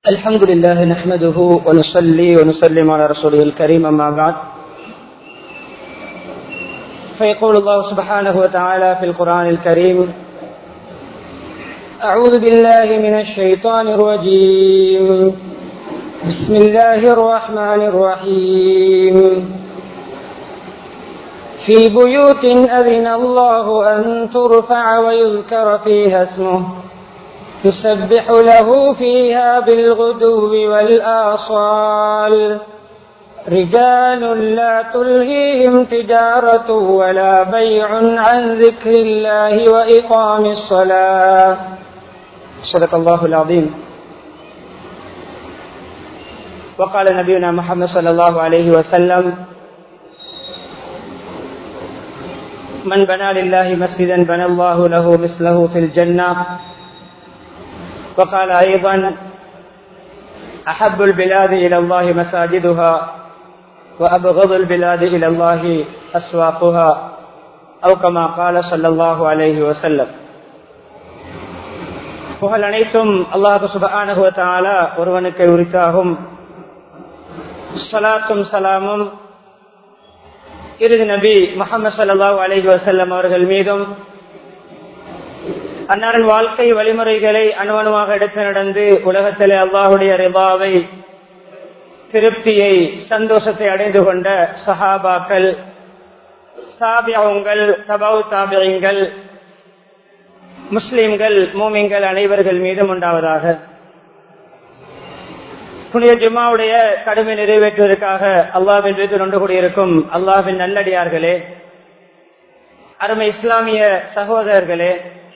الحمد لله نحمده ونصلي ونسلم على رسوله الكريم أما بعد فيقول الله سبحانه وتعالى في القرآن الكريم أعوذ بالله من الشيطان الرجيم بسم الله الرحمن الرحيم في بيوت أذن الله أن ترفع ويذكر فيها اسمه يسبح له فيها بالغدو والآصال رجال لا تلهيهم تجارة ولا بيع عن ذكر الله وإقام الصلاة صدق الله العظيم وقال نبينا محمد صلى الله عليه وسلم من بنى لله مسجدا بنى الله له مثله في الجنة وقال أيضا أحب البلاد إلى الله مساجدها وأبغض البلاد إلى الله أسواقها أو كما قال صلى الله عليه وسلم புகழ் அனைத்தும் அல்லாஹு சுபஹானஹு வதஆலா ஒருவனுக்கு உரித்தாகும் ஸலாத்தும் சலாமும் இறுதி நபி முஹம்மது ஸல்லல்லாஹு அலைஹி வஸல்லம் அவர்கள் மீதும் அன்னாரின் வாழ்க்கை வழிமுறைகளை அணுவணுவாக எடுத்து நடந்து உலகத்திலே அல்லாஹுடைய ரிபாவை திருப்தியை சந்தோஷத்தை அடைந்து கொண்ட சஹாபாக்கள் தாபியங்கள் தபவு தாபியங்கள் முஸ்லிம்கள் மூமிங்கள் அனைவர்கள் மீதும் உண்டாவதாக புனித ஜும்மாவுடைய கடுமை நிறைவேற்றுவதற்காக அல்லாவின் மீது நொண்டு கூடியிருக்கும் அல்லாவின் நல்லடியார்களே அருமை இஸ்லாமிய சகோதரர்களே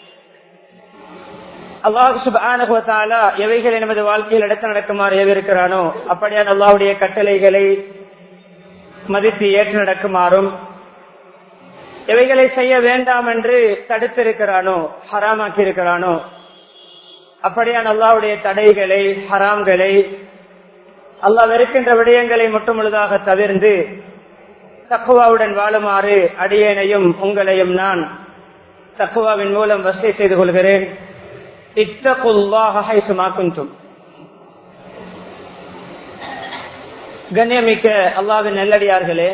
அல்லாஹு சுபானுவத்தாலா எவைகளை நமது வாழ்க்கையில் எடுத்து நடக்குமாறு ஏவிருக்கிறானோ அப்படியான அல்லாவுடைய கட்டளைகளை மதித்து ஏற்று நடக்குமாறும் எவைகளை செய்ய வேண்டாம் என்று தடுத்திருக்கிறானோ ஹராமாக்கி இருக்கிறானோ அப்படியான அல்லாவுடைய தடைகளை ஹராம்களை அல்லாஹ் வெறுக்கின்ற விடயங்களை முற்றுமுழுதாக தவிர்ந்து தக்குவாவுடன் வாழுமாறு அடியேனையும் உங்களையும் நான் தக்குவாவின் மூலம் வசதி செய்து கொள்கிறேன் கண்ணியமிக்க அல்லாவின் நல்லடியார்களே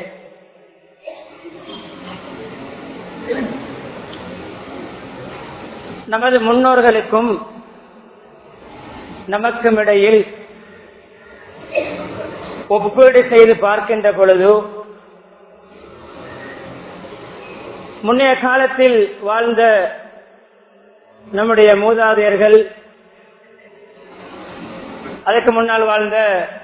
நமது முன்னோர்களுக்கும் நமக்கும் இடையில் ஒப்பீடு செய்து பார்க்கின்ற பொழுது முன்னைய காலத்தில் வாழ்ந்த நம்முடைய மூதாதையர்கள் அதற்கு முன்னால் வாழ்ந்த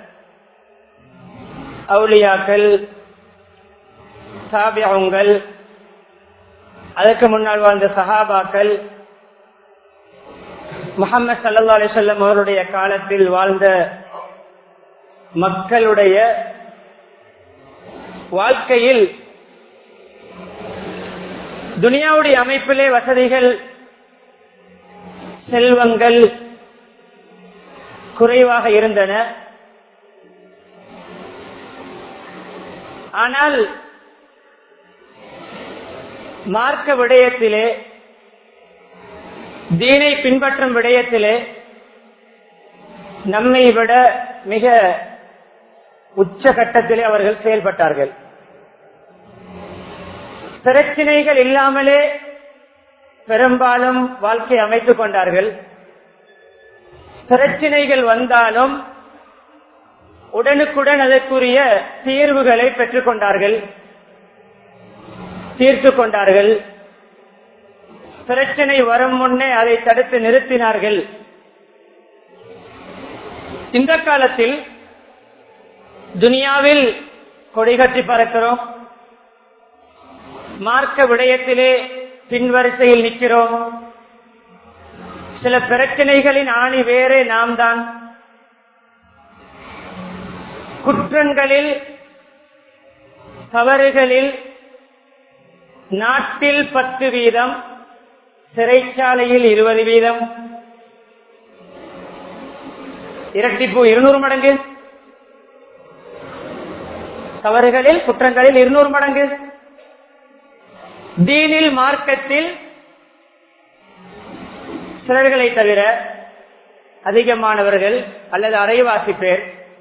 அவுலியாக்கள் சாபியங்கள் அதற்கு முன்னால் வாழ்ந்த சஹாபாக்கள் முகமது சல்லா அலிசல்லம் அவருடைய காலத்தில் வாழ்ந்த மக்களுடைய வாழ்க்கையில் துனியாவுடைய அமைப்பிலே வசதிகள் செல்வங்கள் குறைவாக இருந்தன ஆனால் மார்க்க விடயத்திலே தீனை பின்பற்றும் விடயத்திலே நம்மை விட மிக உச்சகட்டத்திலே அவர்கள் செயல்பட்டார்கள் பிரச்சனைகள் இல்லாமலே பெரும்பாலும் வாழ்க்கை அமைத்துக் கொண்டார்கள் பிரச்சனைகள் வந்தாலும் உடனுக்குடன் அதற்குரிய தீர்வுகளை பெற்றுக் கொண்டார்கள் தீர்த்து கொண்டார்கள் பிரச்சனை வரும் முன்னே அதை தடுத்து நிறுத்தினார்கள் இந்த காலத்தில் துனியாவில் கொடிகட்டி பறக்கிறோம் மார்க்க விடயத்திலே பின்வரிசையில் நிற்கிறோம் சில பிரச்சனைகளின் ஆணி வேறே நாம் தான் குற்றங்களில் தவறுகளில் நாட்டில் பத்து வீதம் சிறைச்சாலையில் இருபது வீதம் இரட்டிப்பு இருநூறு மடங்கு தவறுகளில் குற்றங்களில் இருநூறு மடங்கு தீனில் மார்க்கத்தில் சிலர்களை தவிர அதிகமானவர்கள் அல்லது அரைவாசி பேர்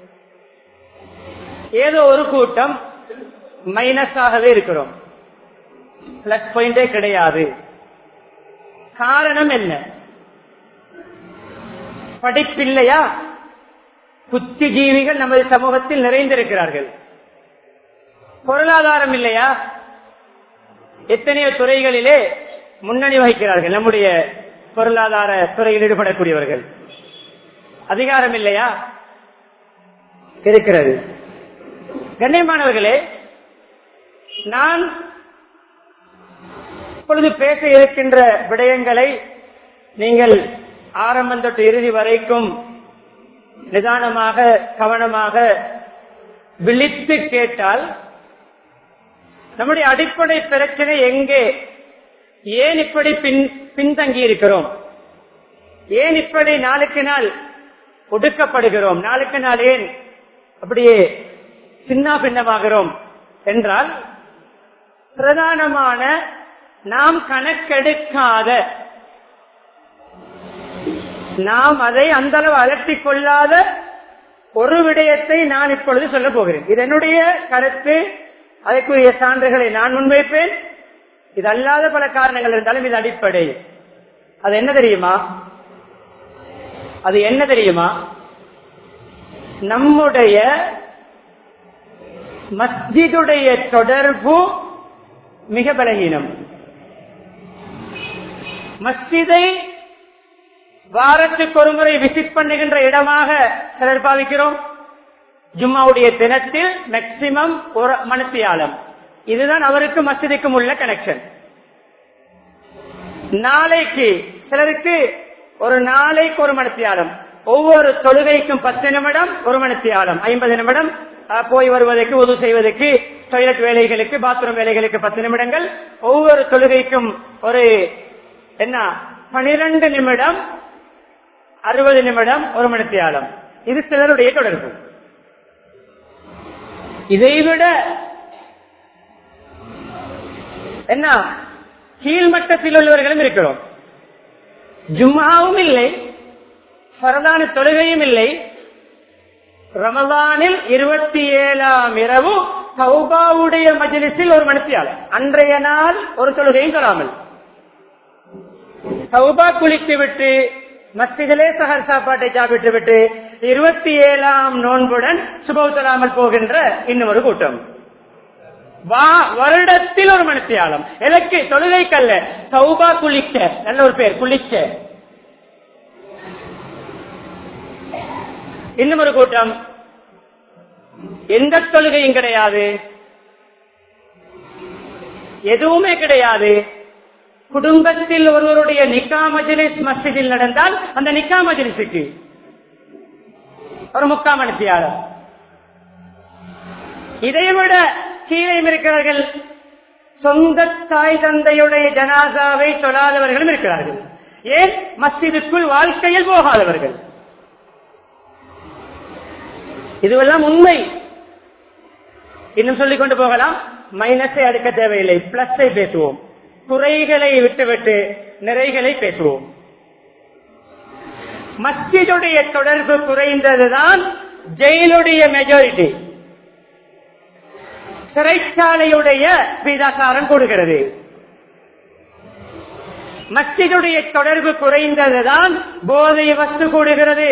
ஏதோ ஒரு கூட்டம் மைனஸாகவே இருக்கிறோம் பிளஸ் பாயிண்டே கிடையாது காரணம் என்ன படிப்பில்லையா புத்திஜீவிகள் நமது சமூகத்தில் நிறைந்திருக்கிறார்கள் பொருளாதாரம் இல்லையா எத்தனையோ துறைகளிலே முன்னணி வகிக்கிறார்கள் நம்முடைய பொருளாதார துறையில் ஈடுபடக்கூடியவர்கள் அதிகாரம் இல்லையா இருக்கிறது கண்ணியமானவர்களே நான் இப்பொழுது பேச இருக்கின்ற விடயங்களை நீங்கள் ஆரம்பம் தொட்டு இறுதி வரைக்கும் நிதானமாக கவனமாக விழித்து கேட்டால் நம்முடைய அடிப்படை பிரச்சனை எங்கே ஏன் இப்படி பின் பின்தங்கி இருக்கிறோம் ஏன் இப்படி நாளுக்கு நாள் ஒடுக்கப்படுகிறோம் நாளுக்கு நாள் ஏன் அப்படியே சின்ன பின்னமாகிறோம் என்றால் பிரதானமான நாம் கணக்கெடுக்காத நாம் அதை அந்த அளவு அலட்டிக் கொள்ளாத ஒரு விடயத்தை நான் இப்பொழுது சொல்ல போகிறேன் இது என்னுடைய கருத்து அதற்குரிய சான்றுகளை நான் முன்வைப்பேன் இது அல்லாத பல காரணங்கள் இருந்தாலும் இது அடிப்படை அது என்ன தெரியுமா அது என்ன தெரியுமா நம்முடைய மஸ்ஜிதுடைய தொடர்பு மிக பலகீனம் மஸ்ஜிதை வாரத்துக்கு ஒரு முறை விசிட் பண்ணுகின்ற இடமாக சிலர் பாவிக்கிறோம் ஜும்மாவுடைய தினத்தில் மேக்சிமம் ஒரு மனத்தியாலம் இதுதான் அவருக்கு மஸ்ஜிதுக்கும் உள்ள கனெக்ஷன் நாளைக்கு சிலருக்கு ஒரு நாளைக்கு ஒரு மனத்தியாலம் ஒவ்வொரு தொழுகைக்கும் பத்து நிமிடம் ஒரு மனத்தியாலம் ஐம்பது நிமிடம் அஹ், போய் வருவதற்கு உதவு செய்வதற்கு டாய்லெட் வேலைகளுக்கு பாத்ரூம் வேலைகளுக்கு பத்து நிமிடங்கள் ஒவ்வொரு தொழுகைக்கும் ஒரு என்ன பனிரெண்டு நிமிடம் அறுபது நிமிடம் ஒரு மணித்தியாலம் இது சிலருடைய தொடர்பு இதைவிட என்ன கீழ்மட்டத்தில் உள்ளவர்களும் இருக்கிறோம் ஜும்மாவும் இல்லை பரதான தொழுகையும் இல்லை ரமதானில் இருபத்தி ஏழாம் இரவு சௌபாவுடைய மஜிலிஸில் ஒரு மணித்தியாலம் அன்றைய நாள் ஒரு தொழுகையும் தொழாமல் சௌபா குளித்து விட்டு மஸ்திகளே சகர் சாப்பாட்டை சாப்பிட்டு விட்டு இருபத்தி ஏழாம் நோன்புடன் சுபவுத்தராமல் போகின்ற இன்னும் ஒரு கூட்டம் வா வருடத்தில் ஒரு மனுஷியாலம் எனக்கு தொழுகைக்கல்ல சௌபா குளிக்க நல்ல ஒரு பேர் குளிக்க இன்னும் ஒரு கூட்டம் எந்த தொழுகையும் கிடையாது எதுவுமே கிடையாது குடும்பத்தில் ஒருவருடைய நிக்கா மஜ்லிஸ் மஸ்ஜிதில் நடந்தால் அந்த நிக்கா மஜ்லிஸுக்கு ஒரு முக்காம் மனுஷியாளர் இதைவிட கீழே இருக்கிறார்கள் சொந்த தாய் தந்தையுடைய ஜனாசாவை தொழாதவர்களும் இருக்கிறார்கள் ஏன் மஸ்ஜிதுக்குள் வாழ்க்கையில் போகாதவர்கள் இதுவெல்லாம் உண்மை இன்னும் சொல்லிக் கொண்டு போகலாம் மைனஸை அடுக்க தேவையில்லை பிளஸை பேசுவோம் குறைகளை விட்டுவிட்டு நிறைகளை பேசுவோம் மஸ்ஜிதுடைய தொடர்பு குறைந்ததுதான் ஜெயிலுடைய மெஜாரிட்டி சிறைச்சாலையுடைய விதாசாரம் கூடுகிறது மஸ்ஜிதுடைய தொடர்பு குறைந்ததுதான் போதை வஸ்து கூடுகிறது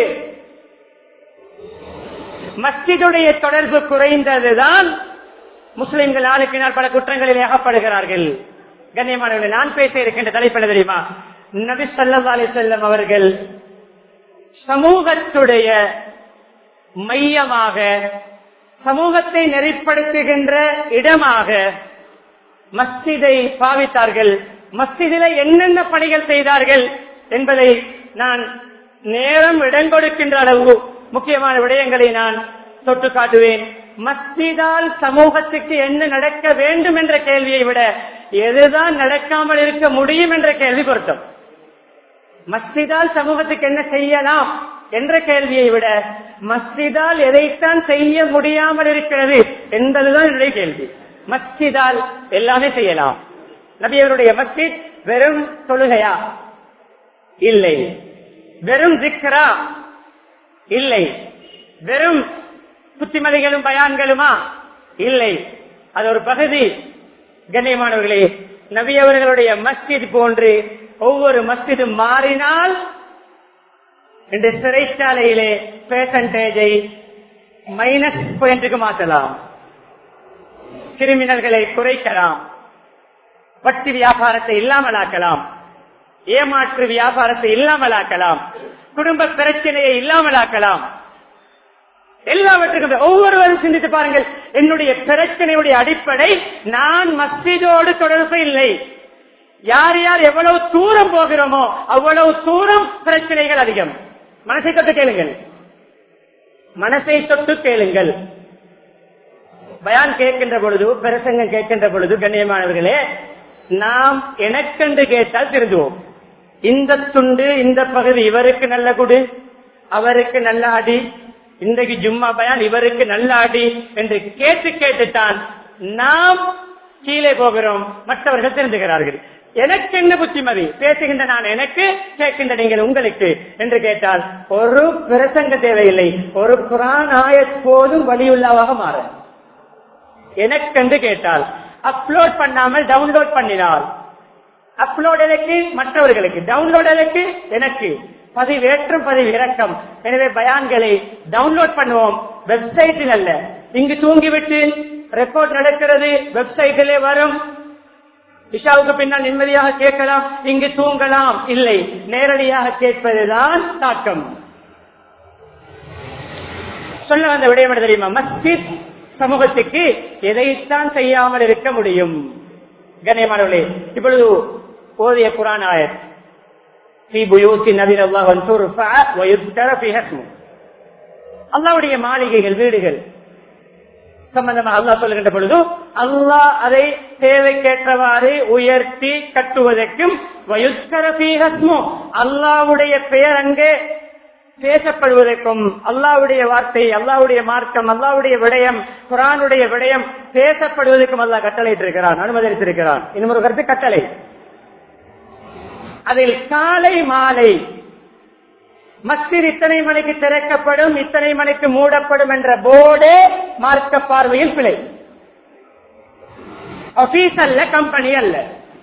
மஸ்ஜிதுடைய தொடர்பு குறைந்ததுதான் முஸ்லிம்கள் நாளுக்கு நாள் பல குற்றங்களில் அகப்படுகிறார்கள் கண்ணியமானவர்கள் நான் பேச இருக்கின்ற தலைப்பெண்ண தெரியுமா நபி சொல்லா அலி செல்லம் அவர்கள் சமூகத்துடைய மையமாக சமூகத்தை நெறிப்படுத்துகின்ற இடமாக மஸ்ஜிதை பாவித்தார்கள் மஸ்ஜிதில என்னென்ன பணிகள் செய்தார்கள் என்பதை நான் நேரம் இடம் கொடுக்கின்ற அளவு முக்கியமான விடயங்களை நான் தொட்டு காட்டுவேன் மஸ்ஜிதால் சமூகத்துக்கு என்ன நடக்க வேண்டும் என்ற கேள்வியை விட எதுதான் நடக்காமல் இருக்க முடியும் என்ற கேள்வி பொருத்தம் மஸ்ஜிதால் சமூகத்துக்கு என்ன செய்யலாம் என்ற கேள்வியை விட மஸ்ஜிதால் எதைத்தான் செய்ய முடியாமல் இருக்கிறது என்பதுதான் என்னுடைய கேள்வி மஸ்ஜிதால் எல்லாமே செய்யலாம் நபியவருடைய மஸ்ஜித் வெறும் தொழுகையா இல்லை வெறும் ஜிக்ரா இல்லை வெறும் புத்திமதிகளும் பயான்களுமா இல்லை அது ஒரு பகுதி கண்ணியமானவர்களே நபி அவர்களுடைய மஸ்ஜித் போன்று ஒவ்வொரு மஸ்ஜிதும் மாறினால் இந்த சிறைச்சாலையிலே பெர்சன்டேஜை மைனஸ் பாயிண்ட்டுக்கு மாற்றலாம் கிரிமினல்களை குறைக்கலாம் வட்டி வியாபாரத்தை இல்லாமலாக்கலாம் ஏமாற்று வியாபாரத்தை இல்லாமலாக்கலாம் குடும்ப பிரச்சனையை இல்லாமலாக்கலாம் எல்லாவற்றுக்கும் ஒவ்வொருவரும் சிந்தித்து பாருங்கள் என்னுடைய பிரச்சனையுடைய அடிப்படை நான் மஸ்ஜிதோடு தொடர்பு இல்லை யார் யார் எவ்வளவு தூரம் போகிறோமோ அவ்வளவு தூரம் பிரச்சனைகள் அதிகம் மனசை தொட்டு கேளுங்கள் மனசை தொட்டு கேளுங்கள் பயான் கேட்கின்ற பொழுது பிரசங்கம் கேட்கின்ற பொழுது கண்ணியமானவர்களே நாம் எனக்கென்று கேட்டால் திருந்துவோம் இந்த துண்டு இந்த பகுதி இவருக்கு நல்ல குடு அவருக்கு நல்ல அடி இன்றைக்கு ஜும்மா பயான் இவருக்கு நல்ல அடி என்று கேட்டு கேட்டுத்தான் நாம் கீழே போகிறோம் மற்றவர்கள் தெரிந்துகிறார்கள் எனக்கு என்ன புத்திமதி பேசுகின்ற நான் எனக்கு கேட்கின்ற நீங்கள் உங்களுக்கு என்று கேட்டால் ஒரு பிரசங்க தேவையில்லை ஒரு குரான் ஆயத் போதும் வழியுள்ளவாக மாறும் எனக்கென்று கேட்டால் அப்லோட் பண்ணாமல் டவுன்லோட் பண்ணினால் அப்லோட் எனக்கு மற்றவர்களுக்கு டவுன்லோட் எனக்கு எனக்கு பதிவேற்றம் பதிவு இறக்கம் எனவே பயான்களை டவுன்லோட் பண்ணுவோம் வெப்சைட்டில் அல்ல இங்கு தூங்கிவிட்டு ரெக்கார்ட் நடக்கிறது வெப்சைட்டிலே வரும் இஷாவுக்கு பின்னால் நிம்மதியாக கேட்கலாம் இங்கு தூங்கலாம் இல்லை நேரடியாக கேட்பதுதான் தாக்கம் சொல்ல வந்த விடயம் என்ன தெரியுமா மஸ்ஜித் சமூகத்துக்கு எதைத்தான் செய்யாமல் இருக்க முடியும் கண்ணியமானவர்களே இப்பொழுது ஓதிய குரான் ஆயத் அல்லாவுடைய மாளிகைகள் வீடுகள் சம்பந்தமாக அல்லாஹ் சொல்லுகின்ற பொழுது அல்லாஹ் அதை தேவைக்கேற்றவாறு உயர்த்தி கட்டுவதற்கும் அல்லாவுடைய பெயர் அங்கே பேசப்படுவதற்கும் அல்லாவுடைய வார்த்தை அல்லாவுடைய மார்க்கம் அல்லாவுடைய விடயம் குரானுடைய விடயம் பேசப்படுவதற்கும் அல்லாஹ் கட்டளையிட்டிருக்கிறான் அனுமதித்திருக்கிறான் இன்னும் ஒரு கருத்து கட்டளை அதில் காலை மாலை மஸ்திர் இத்தனை மணிக்கு திறக்கப்படும் இத்தனை மணிக்கு மூடப்படும் என்ற போர்டே மார்க்க பார்வையில் பிழை ஆபீஸ் அல்ல கம்பெனி அல்ல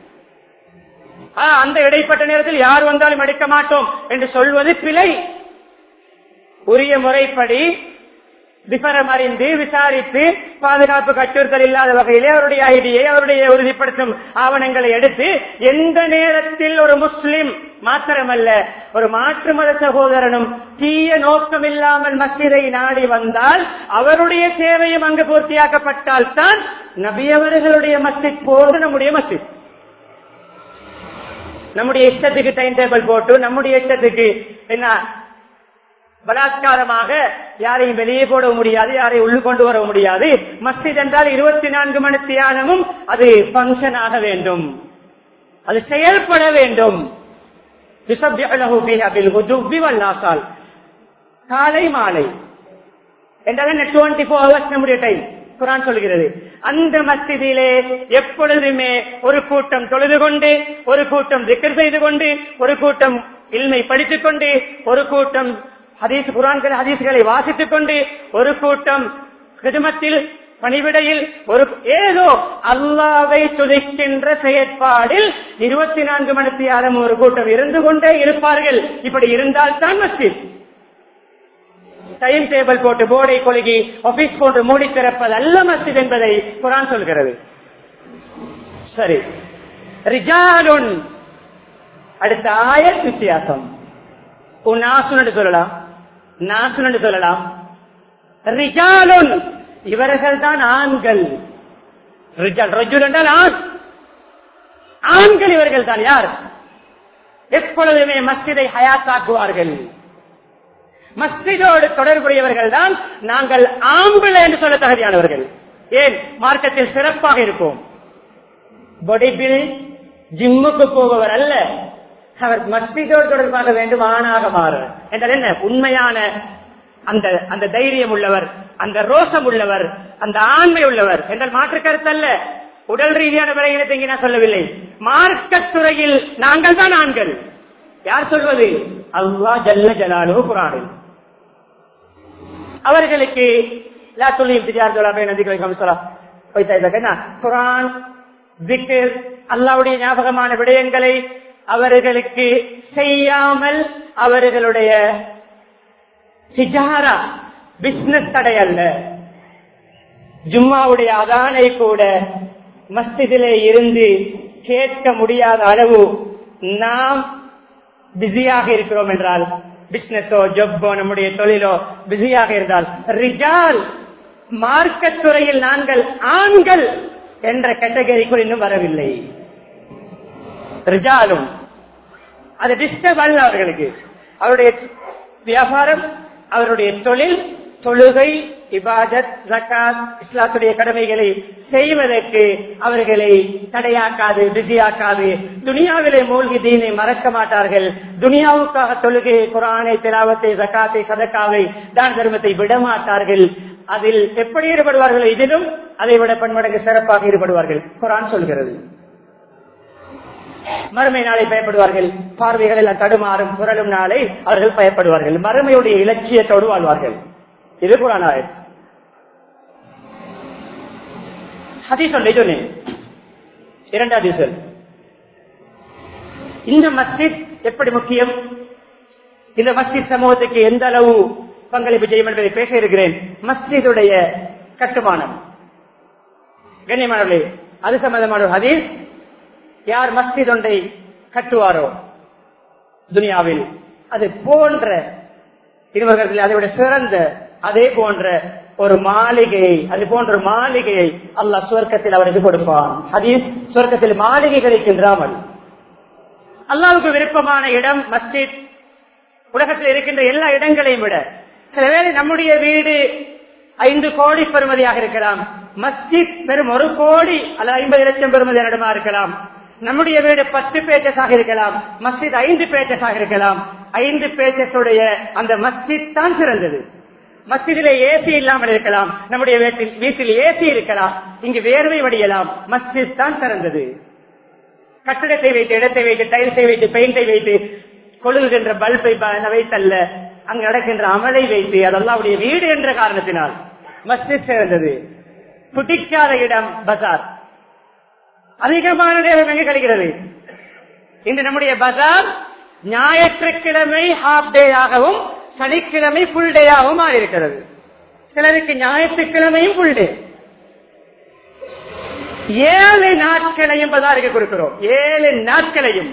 அந்த இடைப்பட்ட நேரத்தில் யார் வந்தாலும் எடுக்க மாட்டோம் என்று சொல்வது பிழை உரிய முறைப்படி விபரம் அறிந்து விசாரித்து பாதுகாப்பு அச்சுறுத்தல் இல்லாத வகையிலே அவருடைய ஐடியை அவருடைய உறுதிப்படுத்தும் ஆவணங்களை எடுத்து எந்த நேரத்தில் ஒரு முஸ்லிம் மாத்திரமல்ல ஒரு மாற்று மத சகோதரனும் தீய நோக்கம் இல்லாமல் மசிதை நாடி வந்தால் அவருடைய தேவையும் அங்கு பூர்த்தியாக்கப்பட்டால் தான் நபியவர்களுடைய மஸ்ஜித் போது நம்முடைய மஸ்ஜித் நம்முடைய இஷ்டத்துக்கு டைம் டேபிள் போட்டு நம்முடைய இஷ்டத்துக்கு என்ன பலாத்காரமாக யாரையும் வெளியே போட முடியாது யாரையும் உள்ளு கொண்டு வர முடியாது மஸ்ஜித் என்றால் இருபத்தி நான்கு மணி தியானமும் அது பங்கன் ஆக வேண்டும் அது செயல்பட வேண்டும் காலை மாலை என்றால் டுவெண்ட்டி ஃபோர் ஹவர்ஸ் நம்முடைய டைம் குரான் சொல்கிறது அந்த மஸ்ஜிதிலே எப்பொழுதுமே ஒரு கூட்டம் தொழுது கொண்டு ஒரு கூட்டம் திக்கர் செய்து கொண்டு ஒரு கூட்டம் இல்மை படித்துக் கொண்டு ஒரு கூட்டம் ஹதீஸ் குரான்கள் ஹதீஸ்களை வாசித்துக் கொண்டு ஒரு கூட்டம் கிருமத்தில் பணிவிடையில் ஒரு ஏதோ அல்லாவை துதிக்கின்ற செயற்பாடில் இருபத்தி நான்கு மணி நேரம் ஒரு கூட்டம் இருந்து கொண்டே இருப்பார்கள் இப்படி இருந்தால் தான் மஸ்ஜித் டைம் டேபிள் போட்டு போர்டை கொழுகி ஆபீஸ் போன்று மூடி திறப்பது அல்ல மஸ்ஜித் என்பதை குரான் சொல்கிறது சரி ரிஜாலுன் அடுத்த ஆயத் வித்தியாசம் நாசுன்னு சொல்லலாம் நாசுன்னு சொல்லலாம் ரிஜாலுன் இவர்கள் தான் ஆண்கள் ரிஜால் ரஜுல் என்றால் ஆண் ஆண்கள் இவர்கள் தான் யார் எப்பொழுதுமே மஸ்ஜிதை ஹயாத்தாக்குவார்கள் மஸ்ஜிதோடு தொடர்புடையவர்கள் தான் நாங்கள் ஆம்பளை என்று சொல்ல தகுதியானவர்கள் ஏன் மார்க்கத்தில் சிறப்பாக இருப்போம் பாடி பில் ஜிம்முக்கு போபவர் அல்ல அவர் மஸ்ஜிதோடு தொடர்பாக வேண்டும் ஆணாக மாற என்றால் என்ன உண்மையான அந்த அந்த தைரியம் உள்ளவர் அந்த ரோசம் உள்ளவர் அந்த ஆண்மை உள்ளவர் என்றால் மாற்று கருத்து அல்ல உடல் ரீதியான விலையினத்தை இங்கே நான் சொல்லவில்லை மார்க்கத்துறையில் நாங்கள் தான் ஆண்கள் யார் சொல்வது அல்லா ஜல்ல ஜலாலு குரானில் அவர்களுக்கு லா துல்லியம் திஜாரத்துலா பை நதிகளை கமிசலா வைத்தாய்தா குரான் திக்ர் அல்லாவுடைய ஞாபகமான விடயங்களை அவர்களுக்கு செய்யாமல் அவர்களுடைய சிஜாரா பிசினஸ் தடை அல்ல ஜும்மாவுடைய அதானை கூட மஸ்திதிலே இருந்து கேட்க முடியாத அளவு நாம் பிஸியாக இருக்கிறோம் என்றால் பிசினஸோ ஜப்போ நம்முடைய தொழிலோ பிஸியாக இருந்தால் ரிஜால் மார்க்கத் துறையில் நாங்கள் ஆண்கள் என்ற கேட்டகரிக்குள் இன்னும் வரவில்லை ரிஜாலும் அது டிஸ்டர்ப் அல்ல அவர்களுக்கு அவருடைய வியாபாரம் அவருடைய தொழில் தொழுகை இபாதத் ஜக்காத் இஸ்லாத்துடைய கடமைகளை செய்வதற்கு அவர்களை தடையாக்காது பிஸியாக்காது துனியாவிலே மூழ்கி தீனை மறக்க மாட்டார்கள் துனியாவுக்காக தொழுகை குரானை திலாவத்தை ஜக்காத்தை சதக்காவை தான தர்மத்தை விட மாட்டார்கள் அதில் எப்படி ஈடுபடுவார்கள் இதிலும் அதை விட பன்மடங்கு சிறப்பாக ஈடுபடுவார்கள் குரான் சொல்கிறது மறுமை நாளை பயப்படுவார்கள் பார்வைகள் எல்லாம் தடுமாறும் புரளும் நாளை அவர்கள் பயப்படுவார்கள் மறுமையுடைய இலட்சியத்தோடு வாழ்வார்கள் இது குரானாய் ஹதீஸ் ஒன்றை சொன்னேன் இரண்டாவது சொல் இந்த மஸ்ஜித் எப்படி முக்கியம் இந்த மஸ்ஜித் சமூகத்துக்கு எந்த அளவு பங்களிப்பு செய்யும் என்பதை பேச இருக்கிறேன் மஸ்ஜிதுடைய கட்டுமானம் கண்ணியமானவர்களே அது சம்பந்தமான ஒரு ஹதீஸ் யார் மஸ்ஜித் ஒன்றை கட்டுவாரோ துனியாவில் அது போன்ற இருவர்கள் அதை விட சிறந்த அதே போன்ற ஒரு மாளிகையை அது போன்ற ஒரு மாளிகையை அல்லாஹ் சுவர்க்கத்தில் அவருக்கு கொடுப்பான் ஹதீஸ் சுவர்க்கத்தில் மாளிகை கிடைக்கின்றாமல் அல்லாவுக்கு விருப்பமான இடம் மஸ்ஜித் உலகத்தில் இருக்கின்ற எல்லா இடங்களையும் விட சில வேளை நம்முடைய வீடு ஐந்து கோடி பெறுமதியாக இருக்கலாம் மஸ்ஜித் பெரும் ஒரு கோடி அல்லது ஐம்பது லட்சம் பெறுமதியான இடமா இருக்கலாம் நம்முடைய வீடு பத்து பேச்சஸாக இருக்கலாம் மஸ்ஜித் ஐந்து பேச்சஸாக இருக்கலாம் ஐந்து பேச்சஸுடைய அந்த மஸ்ஜித் தான் சிறந்தது மஸ்ஜிதிலே ஏசி இல்லாமல் இருக்கலாம் நம்முடைய வீட்டில் வீட்டில் ஏசி இருக்கலாம் இங்கு வேர்வை வடியலாம் மஸ்ஜித் தான் சிறந்தது கட்டிடத்தை வைத்து இடத்தை வைத்து டைல்ஸை வைத்து பெயிண்டை வைத்து கொழுகுகின்ற பல்பை வைத்தல்ல அங்கு நடக்கின்ற அமலை வைத்து அதெல்லாம் அவருடைய வீடு என்ற காரணத்தினால் மஸ்ஜித் சிறந்தது பிடிக்காத இடம் பசார் அதிகமான நேரம் எங்க கிடைக்கிறது இன்று நம்முடைய பஜார் ஞாயிற்றுக்கிழமை ஹாஃப் டே ஆகவும் சனிக்கிழமை ஃபுல் டே ஆகவும் இருக்கிறது சிலருக்கு ஞாயிற்றுக்கிழமையும் ஃபுல் டே ஏழு நாட்களையும் பஜாருக்கு கொடுக்கிறோம் ஏழு நாட்களையும்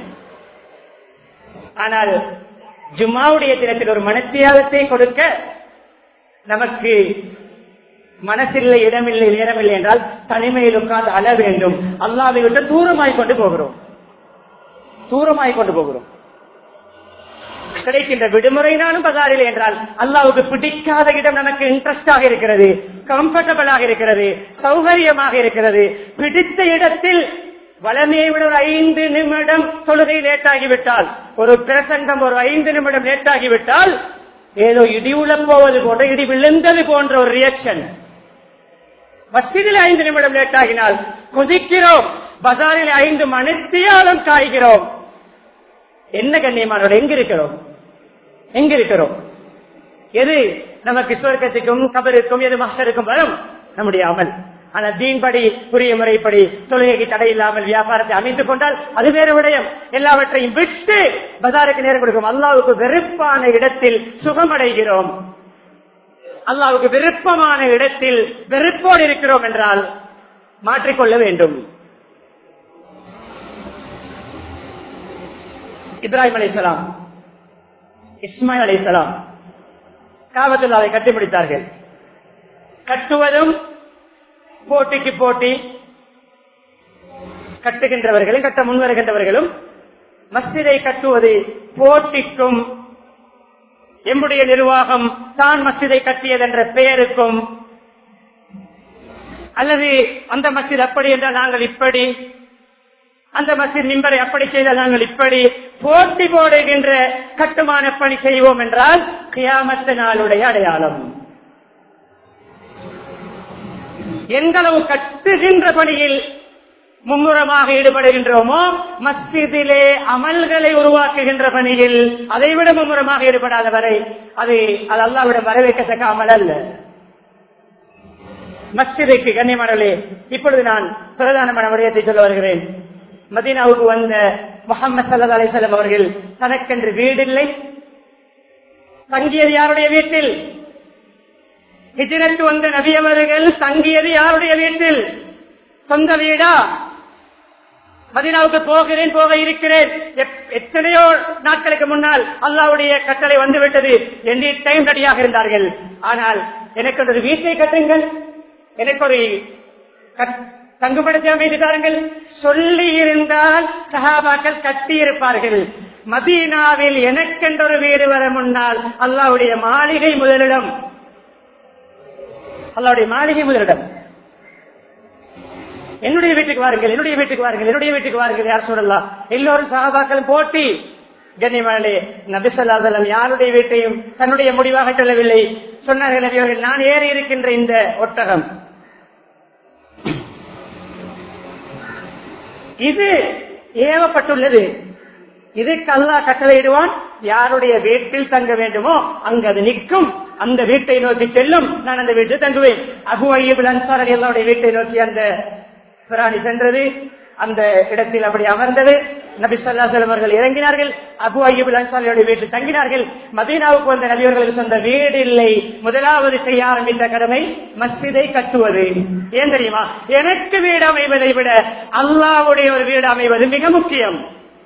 ஆனால் ஜும்மாவுடைய தினத்தில் ஒரு மனத்தியாகத்தை கொடுக்க நமக்கு மனசில்லை இடமில்லை நேரமில்லை என்றால் தனிமையில் உட்கார்ந்து அழ வேண்டும் அல்லாவை விட்டு தூரமாய் கொண்டு போகிறோம் தூரமாய் கொண்டு போகிறோம் கிடைக்கின்ற விடுமுறைனாலும் பதாரில் என்றால் அல்லாவுக்கு பிடிக்காத இடம் நமக்கு இன்ட்ரெஸ்டாக இருக்கிறது கம்ஃபர்டபிளாக இருக்கிறது சௌகரியமாக இருக்கிறது பிடித்த இடத்தில் வளமையை விட ஒரு ஐந்து நிமிடம் தொழுகை லேட் ஆகிவிட்டால் ஒரு பிரசங்கம் ஒரு ஐந்து நிமிடம் லேட் ஆகிவிட்டால் ஏதோ இடி உள்ள போவது போன்ற இடி விழுந்தது போன்ற ஒரு ரியாக்ஷன் மஸ்ஜிதில் ஐந்து நிமிடம் லேட் ஆகினால் கொதிக்கிறோம் பஜாரில் ஐந்து மணித்தியாலம் காய்கிறோம் என்ன கண்ணியமானவர் எங்க இருக்கிறோம் எங்க இருக்கிறோம் எது நமக்கு சுவர்க்கத்துக்கும் கபருக்கும் எது மஸ்டருக்கும் வரும் நம்முடைய அமல் ஆனா தீன்படி புரிய முறைப்படி தொழுகைக்கு தடை இல்லாமல் வியாபாரத்தை அமைத்துக் கொண்டால் அது வேறு விடயம் எல்லாவற்றையும் விட்டு பஜாருக்கு நேரம் கொடுக்கும் அல்லாவுக்கு வெறுப்பான இடத்தில் சுகமடைகிறோம் அல்லாவுக்கு விருப்பமான இடத்தில் வெறுப்போடு இருக்கிறோம் என்றால் மாற்றிக்கொள்ள வேண்டும் இப்ராஹிம் அலிசலாம் இஸ்மாயில் அலிசலாம் காபத்துல்லாவை கட்டிப்பிடித்தார்கள் கட்டுவதும் போட்டிக்கு போட்டி கட்டுகின்றவர்களும் கட்ட முன்வருகின்றவர்களும் மஸ்ஜிதை கட்டுவது போட்டிக்கும் எம்முடைய நிர்வாகம் தான் மஸ்ஜிதை கட்டியது என்ற பெயருக்கும் அல்லது அந்த மஸ்ஜித் அப்படி என்றால் நாங்கள் இப்படி அந்த மஸ்ஜித் மிம்பரை அப்படி செய்தால் நாங்கள் இப்படி போட்டி போடுகின்ற கட்டுமான பணி செய்வோம் என்றால் கியாமத்த நாளுடைய அடையாளம் எங்களவு கட்டுகின்ற பணியில் மும்முரமாக ஈடுபடுகின்றோமோ மஸ்ஜிதிலே அமல்களை உருவாக்குகின்ற பணியில் அதைவிட மும்முரமாக ஈடுபடாத வரை அது அது அல்லாவிடம் வரவேற்கத்தக்க அமல் அல்ல மஸ்ஜிதுக்கு கண்ணியமானே இப்பொழுது நான் பிரதானமான விடயத்தை சொல்ல வருகிறேன் மதீனாவுக்கு வந்த முகமது சல்லா அலிசல்லம் அவர்கள் தனக்கென்று வீடில்லை தங்கியது யாருடைய வீட்டில் ஹிஜிரத்து வந்த நபி அவர்கள் தங்கியது யாருடைய வீட்டில் சொந்த வீடா மதினாவுக்கு போகிறேன் போக இருக்கிறேன் எப்- எத்தனையோ நாட்களுக்கு முன்னால் அல்லாவுடைய கட்டளை வந்துவிட்டது எனி டைம் ரெடியாக இருந்தார்கள் ஆனால் எனக்கு ஒரு வீட்டை கட்டுங்கள் எனக்கு ஒரு கட்- தங்குமிடத்தை அமைத்து தாருங்கள் சொல்லி இருந்தால் சஹாபாக்கள் கட்டி இருப்பார்கள் மதீனாவில் எனக்கென்றொரு வீடு வர முன்னால் அல்லாவுடைய மாளிகை முதலிடம் அல்லாவுடைய மாளிகை முதலிடம் என்னுடைய வீட்டுக்கு வாருங்கள் என்னுடைய வீட்டுக்கு வாருங்கள் என்னுடைய வீட்டுக்கு வாருங்கள் யார் சொல்லலாம் எல்லோரும் சகாபாக்கள் போட்டி கண்ணியமானே நபிசல்லாசலம் யாருடைய வீட்டையும் தன்னுடைய முடிவாக சொல்லவில்லை சொன்னார்கள் நபி அவர்கள், நான் ஏறி இருக்கின்ற இந்த ஒட்டகம் இது ஏவப்பட்டுள்ளது இதுக்கு அல்லாஹ் கட்டளையிடுவான் யாருடைய வீட்டில் தங்க வேண்டுமோ அங்கு அது நிற்கும் அந்த வீட்டை நோக்கி செல்லும் நான் அந்த வீட்டில் தங்குவேன் அபு ஐயபுல் அன்சார் அலி அல்லாவுடைய வீட்டை நோக்கி அந்த பிராணி சென்றது அந்த இடத்தில் அப்படி அமர்ந்தது நபி சொல்லா அவர்கள் இறங்கினார்கள் அபு ஐயபுல் அன்சாரியுடைய வீட்டில் தங்கினார்கள் மதீனாவுக்கு வந்த நபியர்களுக்கு சொந்த வீடு இல்லை முதலாவது செய்ய ஆரம்பித்த கடமை மஸ்ஜிதை கட்டுவது ஏன் தெரியுமா எனக்கு வீடு அமைவதை விட அல்லாவுடைய ஒரு வீடு அமைவது மிக முக்கியம்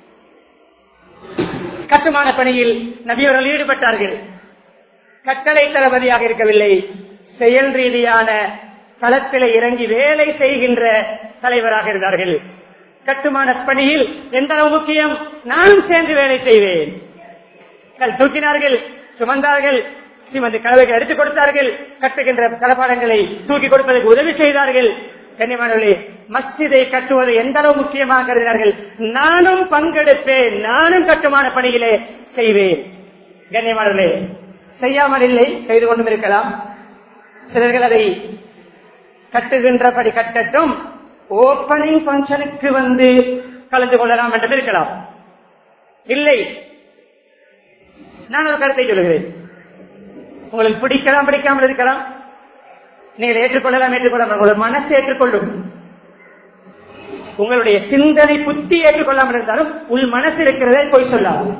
கட்டுமான பணியில் நபியவர்கள் ஈடுபட்டார்கள் கட்டளை தளபதியாக இருக்கவில்லை செயல் ரீதியான களத்தில் இறங்கி வேலை செய்கின்ற தலைவராக இருந்தார்கள் கட்டுமான பணியில் எந்த அளவு முக்கியம் நானும் சேர்ந்து வேலை செய்வேன் கல் தூக்கினார்கள் சுமந்தார்கள் ஸ்ரீமதி கலவைகள் எடுத்துக் கொடுத்தார்கள் கட்டுகின்ற தளபாடங்களை தூக்கி கொடுப்பதற்கு உதவி செய்தார்கள் கண்ணியமானவர்களே மஸ்ஜிதை கட்டுவது எந்த அளவு முக்கியமாக கருதினார்கள் நானும் பங்கெடுப்பேன் நானும் கட்டுமான பணியிலே செய்வேன் கண்ணியமானவர்களே செய்யாமல் இல்லை செய்து கொண்டும் இருக்கலாம் சிலர்கள் அதை கட்டுகின்றபடி கட்டட்டும் ஓப்பனிங் பங்கனுக்கு வந்து கலந்து கொள்ளலாம் என்றும் இருக்கலாம் இல்லை நான் ஒரு கருத்தை சொல்லுகிறேன் உங்களுக்கு பிடிக்கலாம் பிடிக்காமல் இருக்கலாம் நீங்கள் ஏற்றுக்கொள்ளலாம் ஏற்றுக்கொள்ளாமல் உங்களுடைய மனசு ஏற்றுக்கொள்ளும் உங்களுடைய சிந்தனை புத்தி ஏற்றுக்கொள்ளாமல் இருந்தாலும் உள் மனசு இருக்கிறதே போய் சொல்லாது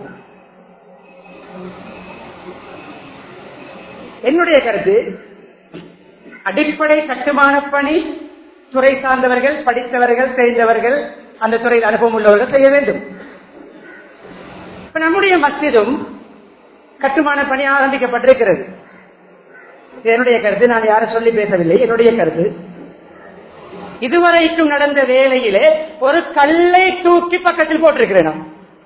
என்னுடைய கருத்து அடிப்படை கட்டுமான பணி துறை சார்ந்தவர்கள் படித்தவர்கள் தெரிந்தவர்கள் அந்த துறையில் அனுபவம் உள்ளவர்கள் செய்ய வேண்டும் இப்ப நம்முடைய மஸ்ஜிதும் கட்டுமான பணி ஆரம்பிக்கப்பட்டிருக்கிறது இது என்னுடைய கருத்து நான் யாரும் சொல்லி பேசவில்லை என்னுடைய கருத்து இதுவரைக்கும் நடந்த வேலையிலே ஒரு கல்லை தூக்கி பக்கத்தில் போட்டிருக்கிறேன் நான்.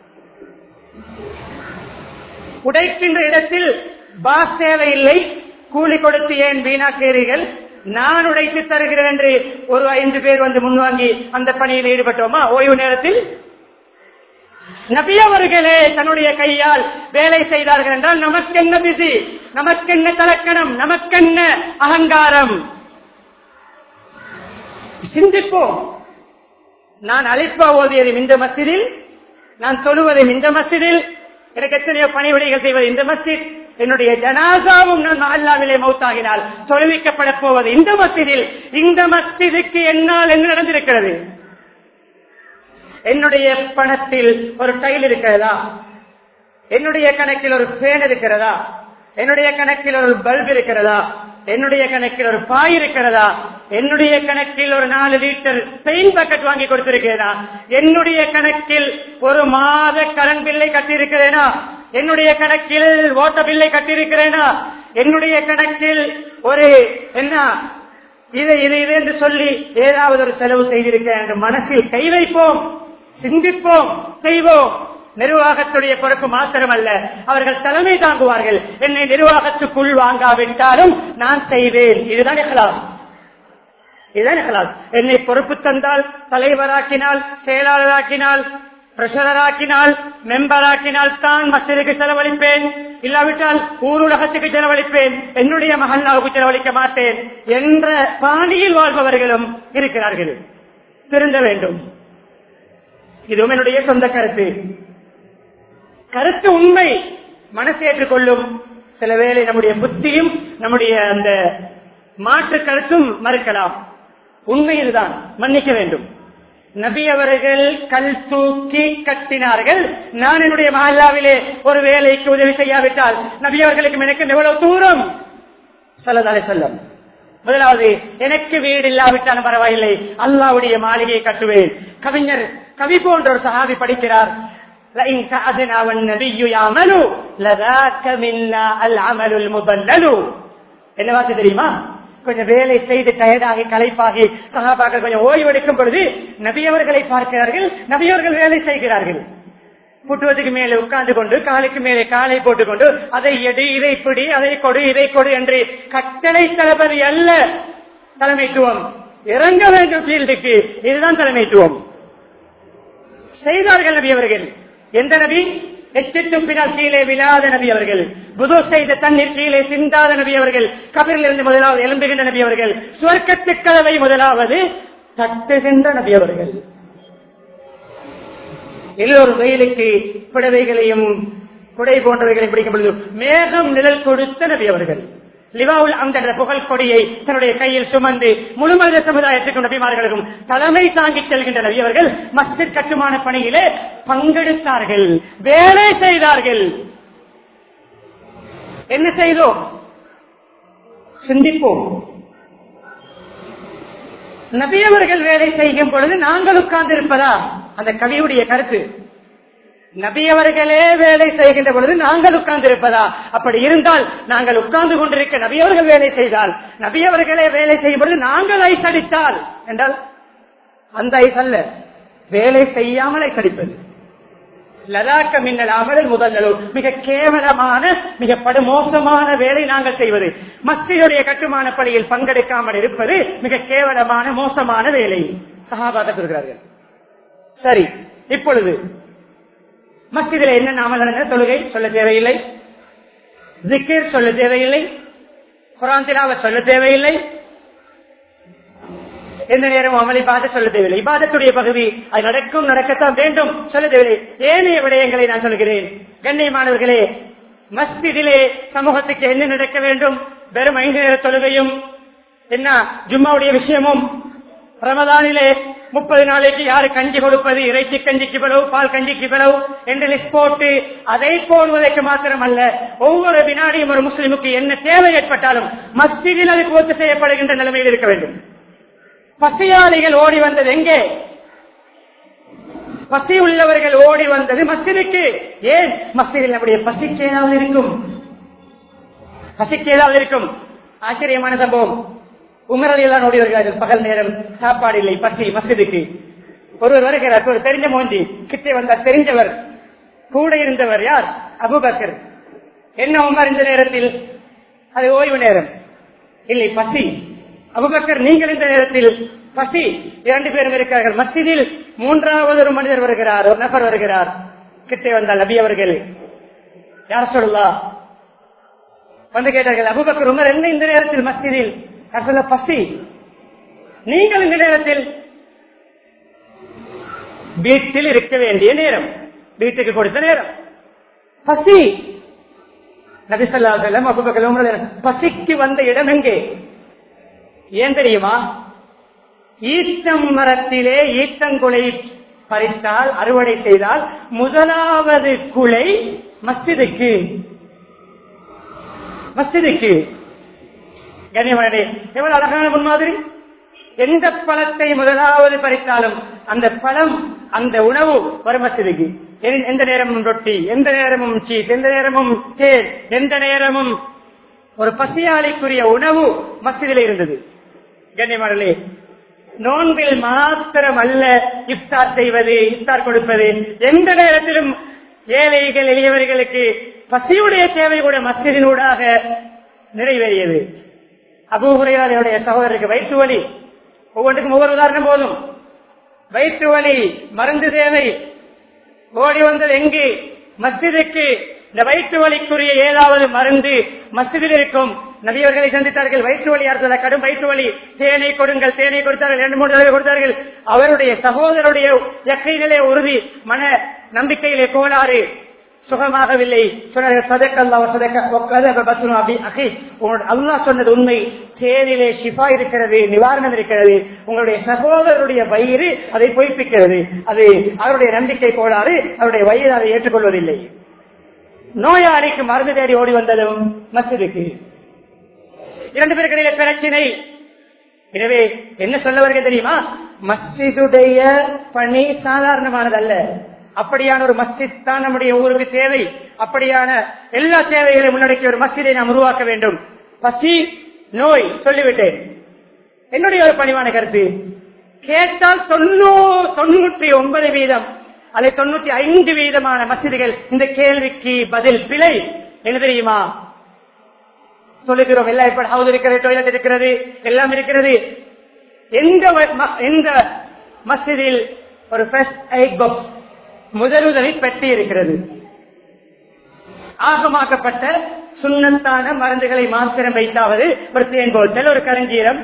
உடைக்கின்ற இடத்தில் பாஸ் தேவையில்லை கூலி கொடுத்து ஏன் வீணாக்கிறீர்கள் நான் உடைத்து தருகிறேன் என்று ஒரு ஐந்து பேர் வந்து முன்வாங்கி அந்த பணியில் ஈடுபட்டோமா ஓய்வு நேரத்தில் நபி அவர்களே தன்னுடைய கையால் வேலை செய்தார்கள் என்றால் நமக்கென்ன பிசி நமக்கென்ன தலக்கணம் நமக்கென்ன அகங்காரம் சிந்திப்போம் நான் அழைப்பா ஓதியதும் இந்த மஸ்ஜிதில் நான் தொழுவதும் இந்த மஸ்ஜிதில் எனக்கு எத்தனையோ பணிவிடைகள் செய்வது இந்த மஸ்ஜித் என்னுடைய ஜனாசாவும் நான் மஹல்லாவிலே மௌத்தாகினால் தொழுவிக்கப்பட போவது இந்த மஸ்ஜிதில் இந்த மஸ்ஜிதுக்கு என்னால் என்ன நடந்திருக்கிறது என்னுடைய பணத்தில் ஒரு டைல் இருக்கிறதா என்னுடைய கணக்கில் ஒரு பேன் இருக்கிறதா என்னுடைய கணக்கில் ஒரு பல்ப் இருக்கிறதா என்னுடைய கணக்கில் ஒரு பாய் இருக்கிறதா என்னுடைய கணக்கில் ஒரு நாலு லிட்டர் பெயின் பக்கெட் வாங்கி கொடுத்திருக்கிறேனா என்னுடைய கணக்கில் ஒரு மாத கரண்ட் பில்லை கட்டியிருக்கிறேனா என்னுடைய கணக்கில் ஓட்ட பில்லை கட்டியிருக்கிறேனா என்னுடைய கணக்கில் ஒரு என்ன இது இது இது என்று சொல்லி ஏதாவது ஒரு செலவு செய்திருக்கிறேன் என்று மனசில் கை வைப்போம் சிந்திப்போம் செய்வோம் நிர்வாகத்துடைய பொறுப்பு மாத்திரமல்ல அவர்கள் தலைமை தாங்குவார்கள் என்னை நிர்வாகத்துக்குள் வாங்காவிட்டாலும் நான் செய்வேன் இதுதான் இஹ்லாஸ் இதுதான் இஹ்லாஸ் என்னை பொறுப்பு தந்தால் தலைவராக்கினால் செயலாளராக்கினால் பிரஷராக்கினால் மெம்பராக்கினால் தான் மசிதுக்கு செலவழிப்பேன் இல்லாவிட்டால் ஊருலகத்துக்கு செலவழிப்பேன் என்னுடைய மகல்லாவுக்கு செலவழிக்க மாட்டேன் என்ற பாணியில் வாழ்பவர்களும் இருக்கிறார்கள் திருந்த வேண்டும் இதுவும் என்னுடைய சொந்த கருத்து கருத்து உண்மை மனசு ஏற்றுக்கொள்ளும் சில வேளை நம்முடைய புத்தியும் நம்முடைய அந்த மாற்று கருத்தும் மறுக்கலாம் உண்மை இதுதான் மன்னிக்க வேண்டும் நபி அவர்கள் கல் தூக்கி கட்டினார்கள் நான் என்னுடைய மஹல்லாவிலே ஒரு வேலைக்கு உதவி செய்யாவிட்டால் நபி அவர்களுக்கு எனக்கு எவ்வளவு தூரம் சொல்லதாலே சொல்லம் முதலாவது எனக்கு வீடு இல்லாவிட்டாலும் பரவாயில்லை அல்லாவுடைய மாளிகையை கட்டுவேன் கவிஞர் கவி போன்ற ஒரு சகாபி படிக்கிறார் لئن سعدنا والنبي يعمل لذاك منا العمل المضلل என்ன வார்த்தை தெரியுமா கொஞ்சம் வேலை செய்து டயர்டாகி களைப்பாகி சகாபாக்கள் கொஞ்சம் ஓய்வெடுக்கும் பொழுது நபியவர்களை பார்க்கிறார்கள் நபியவர்கள் வேலை செய்கிறார்கள் புட்டுவதுக்கு மேலே உட்கார்ந்து கொண்டு காலுக்கு மேலே காலை போட்டுக்கொண்டு அதை எடு இதை பிடி அதை கொடு இதை கொடு என்று கட்டளை தளபதி அல்ல தலைமைத்துவம் இறங்க வேண்டும் ஃபீல்டுக்கு இதுதான் தலைமைத்துவம் செய்தார்கள் நபி அவர்கள் எந்த நபி எச்சிட்டும் பின்னால் கீழே விழாத நபி அவர்கள் புது செய்த தண்ணீர் கீழே சிந்தாத நபி அவர்கள் கபிரில் இருந்து முதலாவது எழும்புகின்ற நபி அவர்கள் சுவர்க்கத்து கதவை முதலாவது தட்டுகின்ற நபி அவர்கள் எல்லோரும் வெயிலுக்கு புடவைகளையும் குடை போன்றவைகளையும் பிடிக்கும் பொழுது மேகம் நிழல் கொடுத்த நபி அவர்கள் லிவாவுல் அந்த புகழ் கொடியை தன்னுடைய கையில் சுமந்து முழுமத சமுதாயத்துக்கும் நபிமார்களுக்கும் தலைமை தாங்கி செல்கின்ற நபி அவர்கள் மஸ்ஜித் கட்டுமான பணியிலே பங்கெடுத்தார்கள் வேலை செய்தார்கள் என்ன செய்தோம் சிந்திப்போம் நபியவர்கள் வேலை செய்யும் பொழுது நாங்கள் உட்கார்ந்து இருப்பதா அந்த கவியுடைய கருத்து நபியவர்களே வேலை செய்கின்ற பொழுது நாங்கள் உட்கார்ந்து இருப்பதா அப்படி இருந்தால் நாங்கள் உட்கார்ந்து கொண்டிருக்க நபியவர்கள் வேலை செய்தால் நபியவர்களே வேலை செய்யும் பொழுது நாங்கள் ஐஸ் அடித்தால் என்றால் அந்த ஐஸ் அல்ல வேலை செய்யாமல் ஐஸ் அடிப்பது லதாக்க மின்னல் அமலில் முதல் மிக கேவலமான மிக படுமோசமான வேலை நாங்கள் செய்வது மஸ்தியுடைய கட்டுமான பணியில் பங்கெடுக்காமல் இருப்பது மிக கேவலமான மோசமான வேலை சகாபாக சொல்கிறார்கள் சரி இப்பொழுது மஸ்திதில் என்ன நாமல் நடந்த தொழுகை சொல்ல தேவையில்லை ஜிக்கிர் சொல்ல தேவையில்லை குரான் திலாவ சொல்ல தேவையில்லை எந்த நேரம் அமளி பாத சொல்ல தேவையில்லை இபாதத்துடைய பகுதி அது நடக்கும் நடக்கத்தான் வேண்டும் சொல்ல தேவையில்லை ஏனைய விடயங்களை நான் சொல்கிறேன் கண்ணியமானவர்களே மஸ்திதிலே சமூகத்துக்கு என்ன நடக்க வேண்டும் வெறும் ஐந்து நேர தொழுகையும் என்ன ஜும்மாவுடைய விஷயமும் ரமதானிலே முப்பது நாளைக்கு யாரு கஞ்சி கொடுப்பது இறைச்சி கஞ்சிக்கு பிளவு பால் கஞ்சிக்கு பிளவு என்று லிஸ்ட் போட்டு அதை போடுவதற்கு மாத்திரமல்ல ஒவ்வொரு வினாடியும் ஒரு முஸ்லிமுக்கு என்ன தேவை ஏற்பட்டாலும் மஸ்ஜிதில் அது பூர்த்தி செய்யப்படுகின்ற நிலைமையில் இருக்க வேண்டும் பசியாளிகள் ஓடி வந்தது எங்கே பசி உள்ளவர்கள் ஓடி வந்தது மஸ்ஜிதுக்கு ஏன் மஸ்ஜிதில் நம்முடைய பசிக்கு ஏதாவது இருக்கும் பசிக்கு ஏதாவது இருக்கும் ஆச்சரியமான சம்பவம் உமரலியெல்லாம் ஓடி வருகிறார்கள் பகல் நேரம் சாப்பாடு இல்லை பசி மஸ்ஜிதுக்கு ஒருவர் வருகிறார் ஒரு தெரிஞ்ச மோந்தி கிட்டே வந்தார் தெரிஞ்சவர் கூட இருந்தவர் யார் அபுபக்கர் என்ன உமர் இந்த நேரத்தில் அது ஓய்வு நேரம் இல்லை பசி அபுபக்கர் நீங்கள் இந்த நேரத்தில் பசி இரண்டு பேரும் இருக்கிறார்கள் மஸ்ஜிதில் மூன்றாவது ஒரு மனிதர் வருகிறார் ஒரு நபர் வருகிறார் கிட்டே வந்தால் நபி அவர்கள் யார் சொல்லலா வந்து கேட்டார்கள் அபுபக்கர் உமர் என்ன இந்த நேரத்தில் மஸ்ஜிதில் யார் சொல்ல பசி நீங்கள் இந்த நேரத்தில் வீட்டில் இருக்க வேண்டிய நேரம் வீட்டுக்கு கொடுத்த நேரம் பசி நபிசல்லா செல்லம் அபுபக்கர் உமர் பசிக்கு வந்த இடம் எங்கே ஏன் தெரியுமா ஈச்சம் மரத்திலே ஈச்சங்குலை பறித்தால் அறுவடை செய்தால் முதலாவது குலை மஸ்ஜிதுக்கு மஸ்ஜிதுக்கு கண்ணியமனே எவ்வளவு அழகான முன்மாதிரி எந்த பழத்தை முதலாவது பறித்தாலும் அந்த பழம் அந்த உணவு வரும் மஸ்ஜிதுக்கு எந்த- எந்த நேரமும் ரொட்டி எந்த நேரமும் சீஸ் எந்த நேரமும் தேன் எந்த நேரமும் ஒரு பசியாளிக்குரிய உணவு மஸ்ஜிதில் இருந்தது கண்ணியமானே நோன்பில் மாத்திரம் அல்ல இஃப்தார் செய்வது இஃப்தார் கொடுப்பது எந்த நேரத்திலும் ஏழைகள் எளியவர்களுக்கு பசியுடைய தேவை கூட மஸ்ஜிதினூடாக நிறைவேறியது அபூஹுரையாளுடைய சகோதரருக்கு வயிற்று வலி ஒவ்வொன்றுக்கும் ஒவ்வொரு உதாரணம் போதும் வயிற்று வலி மருந்து தேவை ஓடி வந்தது எங்கு மஸ்ஜிதுக்கு இந்த வயிற்று வலிக்குரிய ஏதாவது மருந்து மஸ்ஜிதில் இருக்கும் நபியவர்களை சந்தித்தார்கள் வயிற்று வலி ஆறுதல கடும் வயிற்று வலி தேனை கொடுங்கள் தேனை கொடுத்தார்கள் இரண்டு மூன்று தடவை கொடுத்தார்கள் அவருடைய சகோதரருடைய எக்கையிலே உறுதி மன நம்பிக்கையிலே கோளாறு சுகமாகவில்லை சொன்னார்கள் சதக்கல்லா சதக்க அல்லாஹ் சொன்னது உண்மை தேனிலே ஷிஃபா இருக்கிறது நிவாரணம் இருக்கிறது உங்களுடைய சகோதரருடைய வயிறு அதை பொய்ப்பிக்கிறது அது அவருடைய நம்பிக்கை கோளாறு அவருடைய வயிறு அதை ஏற்றுக்கொள்வதில்லை நோயாளிக்கு மருந்து தேடி ஓடி வந்ததும் மசிதுக்கு இரண்டு பேருக்கிடையில பிரச்சினை எனவே என்ன சொல்ல வருக தெரியுமா மஸ்ஜிதுடைய பணி சாதாரணமானதல்ல அப்படியான ஒரு மஸ்ஜித் தான் நம்முடைய ஊருக்கு தேவை அப்படியான எல்லா தேவைகளையும் உள்ளடக்கிய ஒரு மஸ்ஜிதை நாம் உருவாக்க வேண்டும் பசி நோய் சொல்லிவிட்டேன் என்னுடைய ஒரு பணிவான கருத்து கேட்டால் தொண்ணூ தொண்ணூற்றி ஒன்பது வீதம் அல்லது தொண்ணூற்றி ஐந்து வீதமான மசிதிகள் இந்த கேள்விக்கு பதில் பிழை என்ன தெரியுமா சொல்லுகிறோம் எல்லாம் இப்ப ஹவுஸ் இருக்கிறது டாய்லெட் இருக்கிறது எல்லாம் இருக்கிறது எந்த ம- எந்த மஸ்ஜிதில் ஒரு ஃபர்ஸ்ட் எய்ட் பாக்ஸ் முதலுதவி பெட்டி இருக்கிறது ஆகமாக்கப்பட்ட சுண்ணத்தான மருந்துகளை மாத்திரம் வைத்தாவது ஒரு தேன் போத்தல் ஒரு கருஞ்சீரம்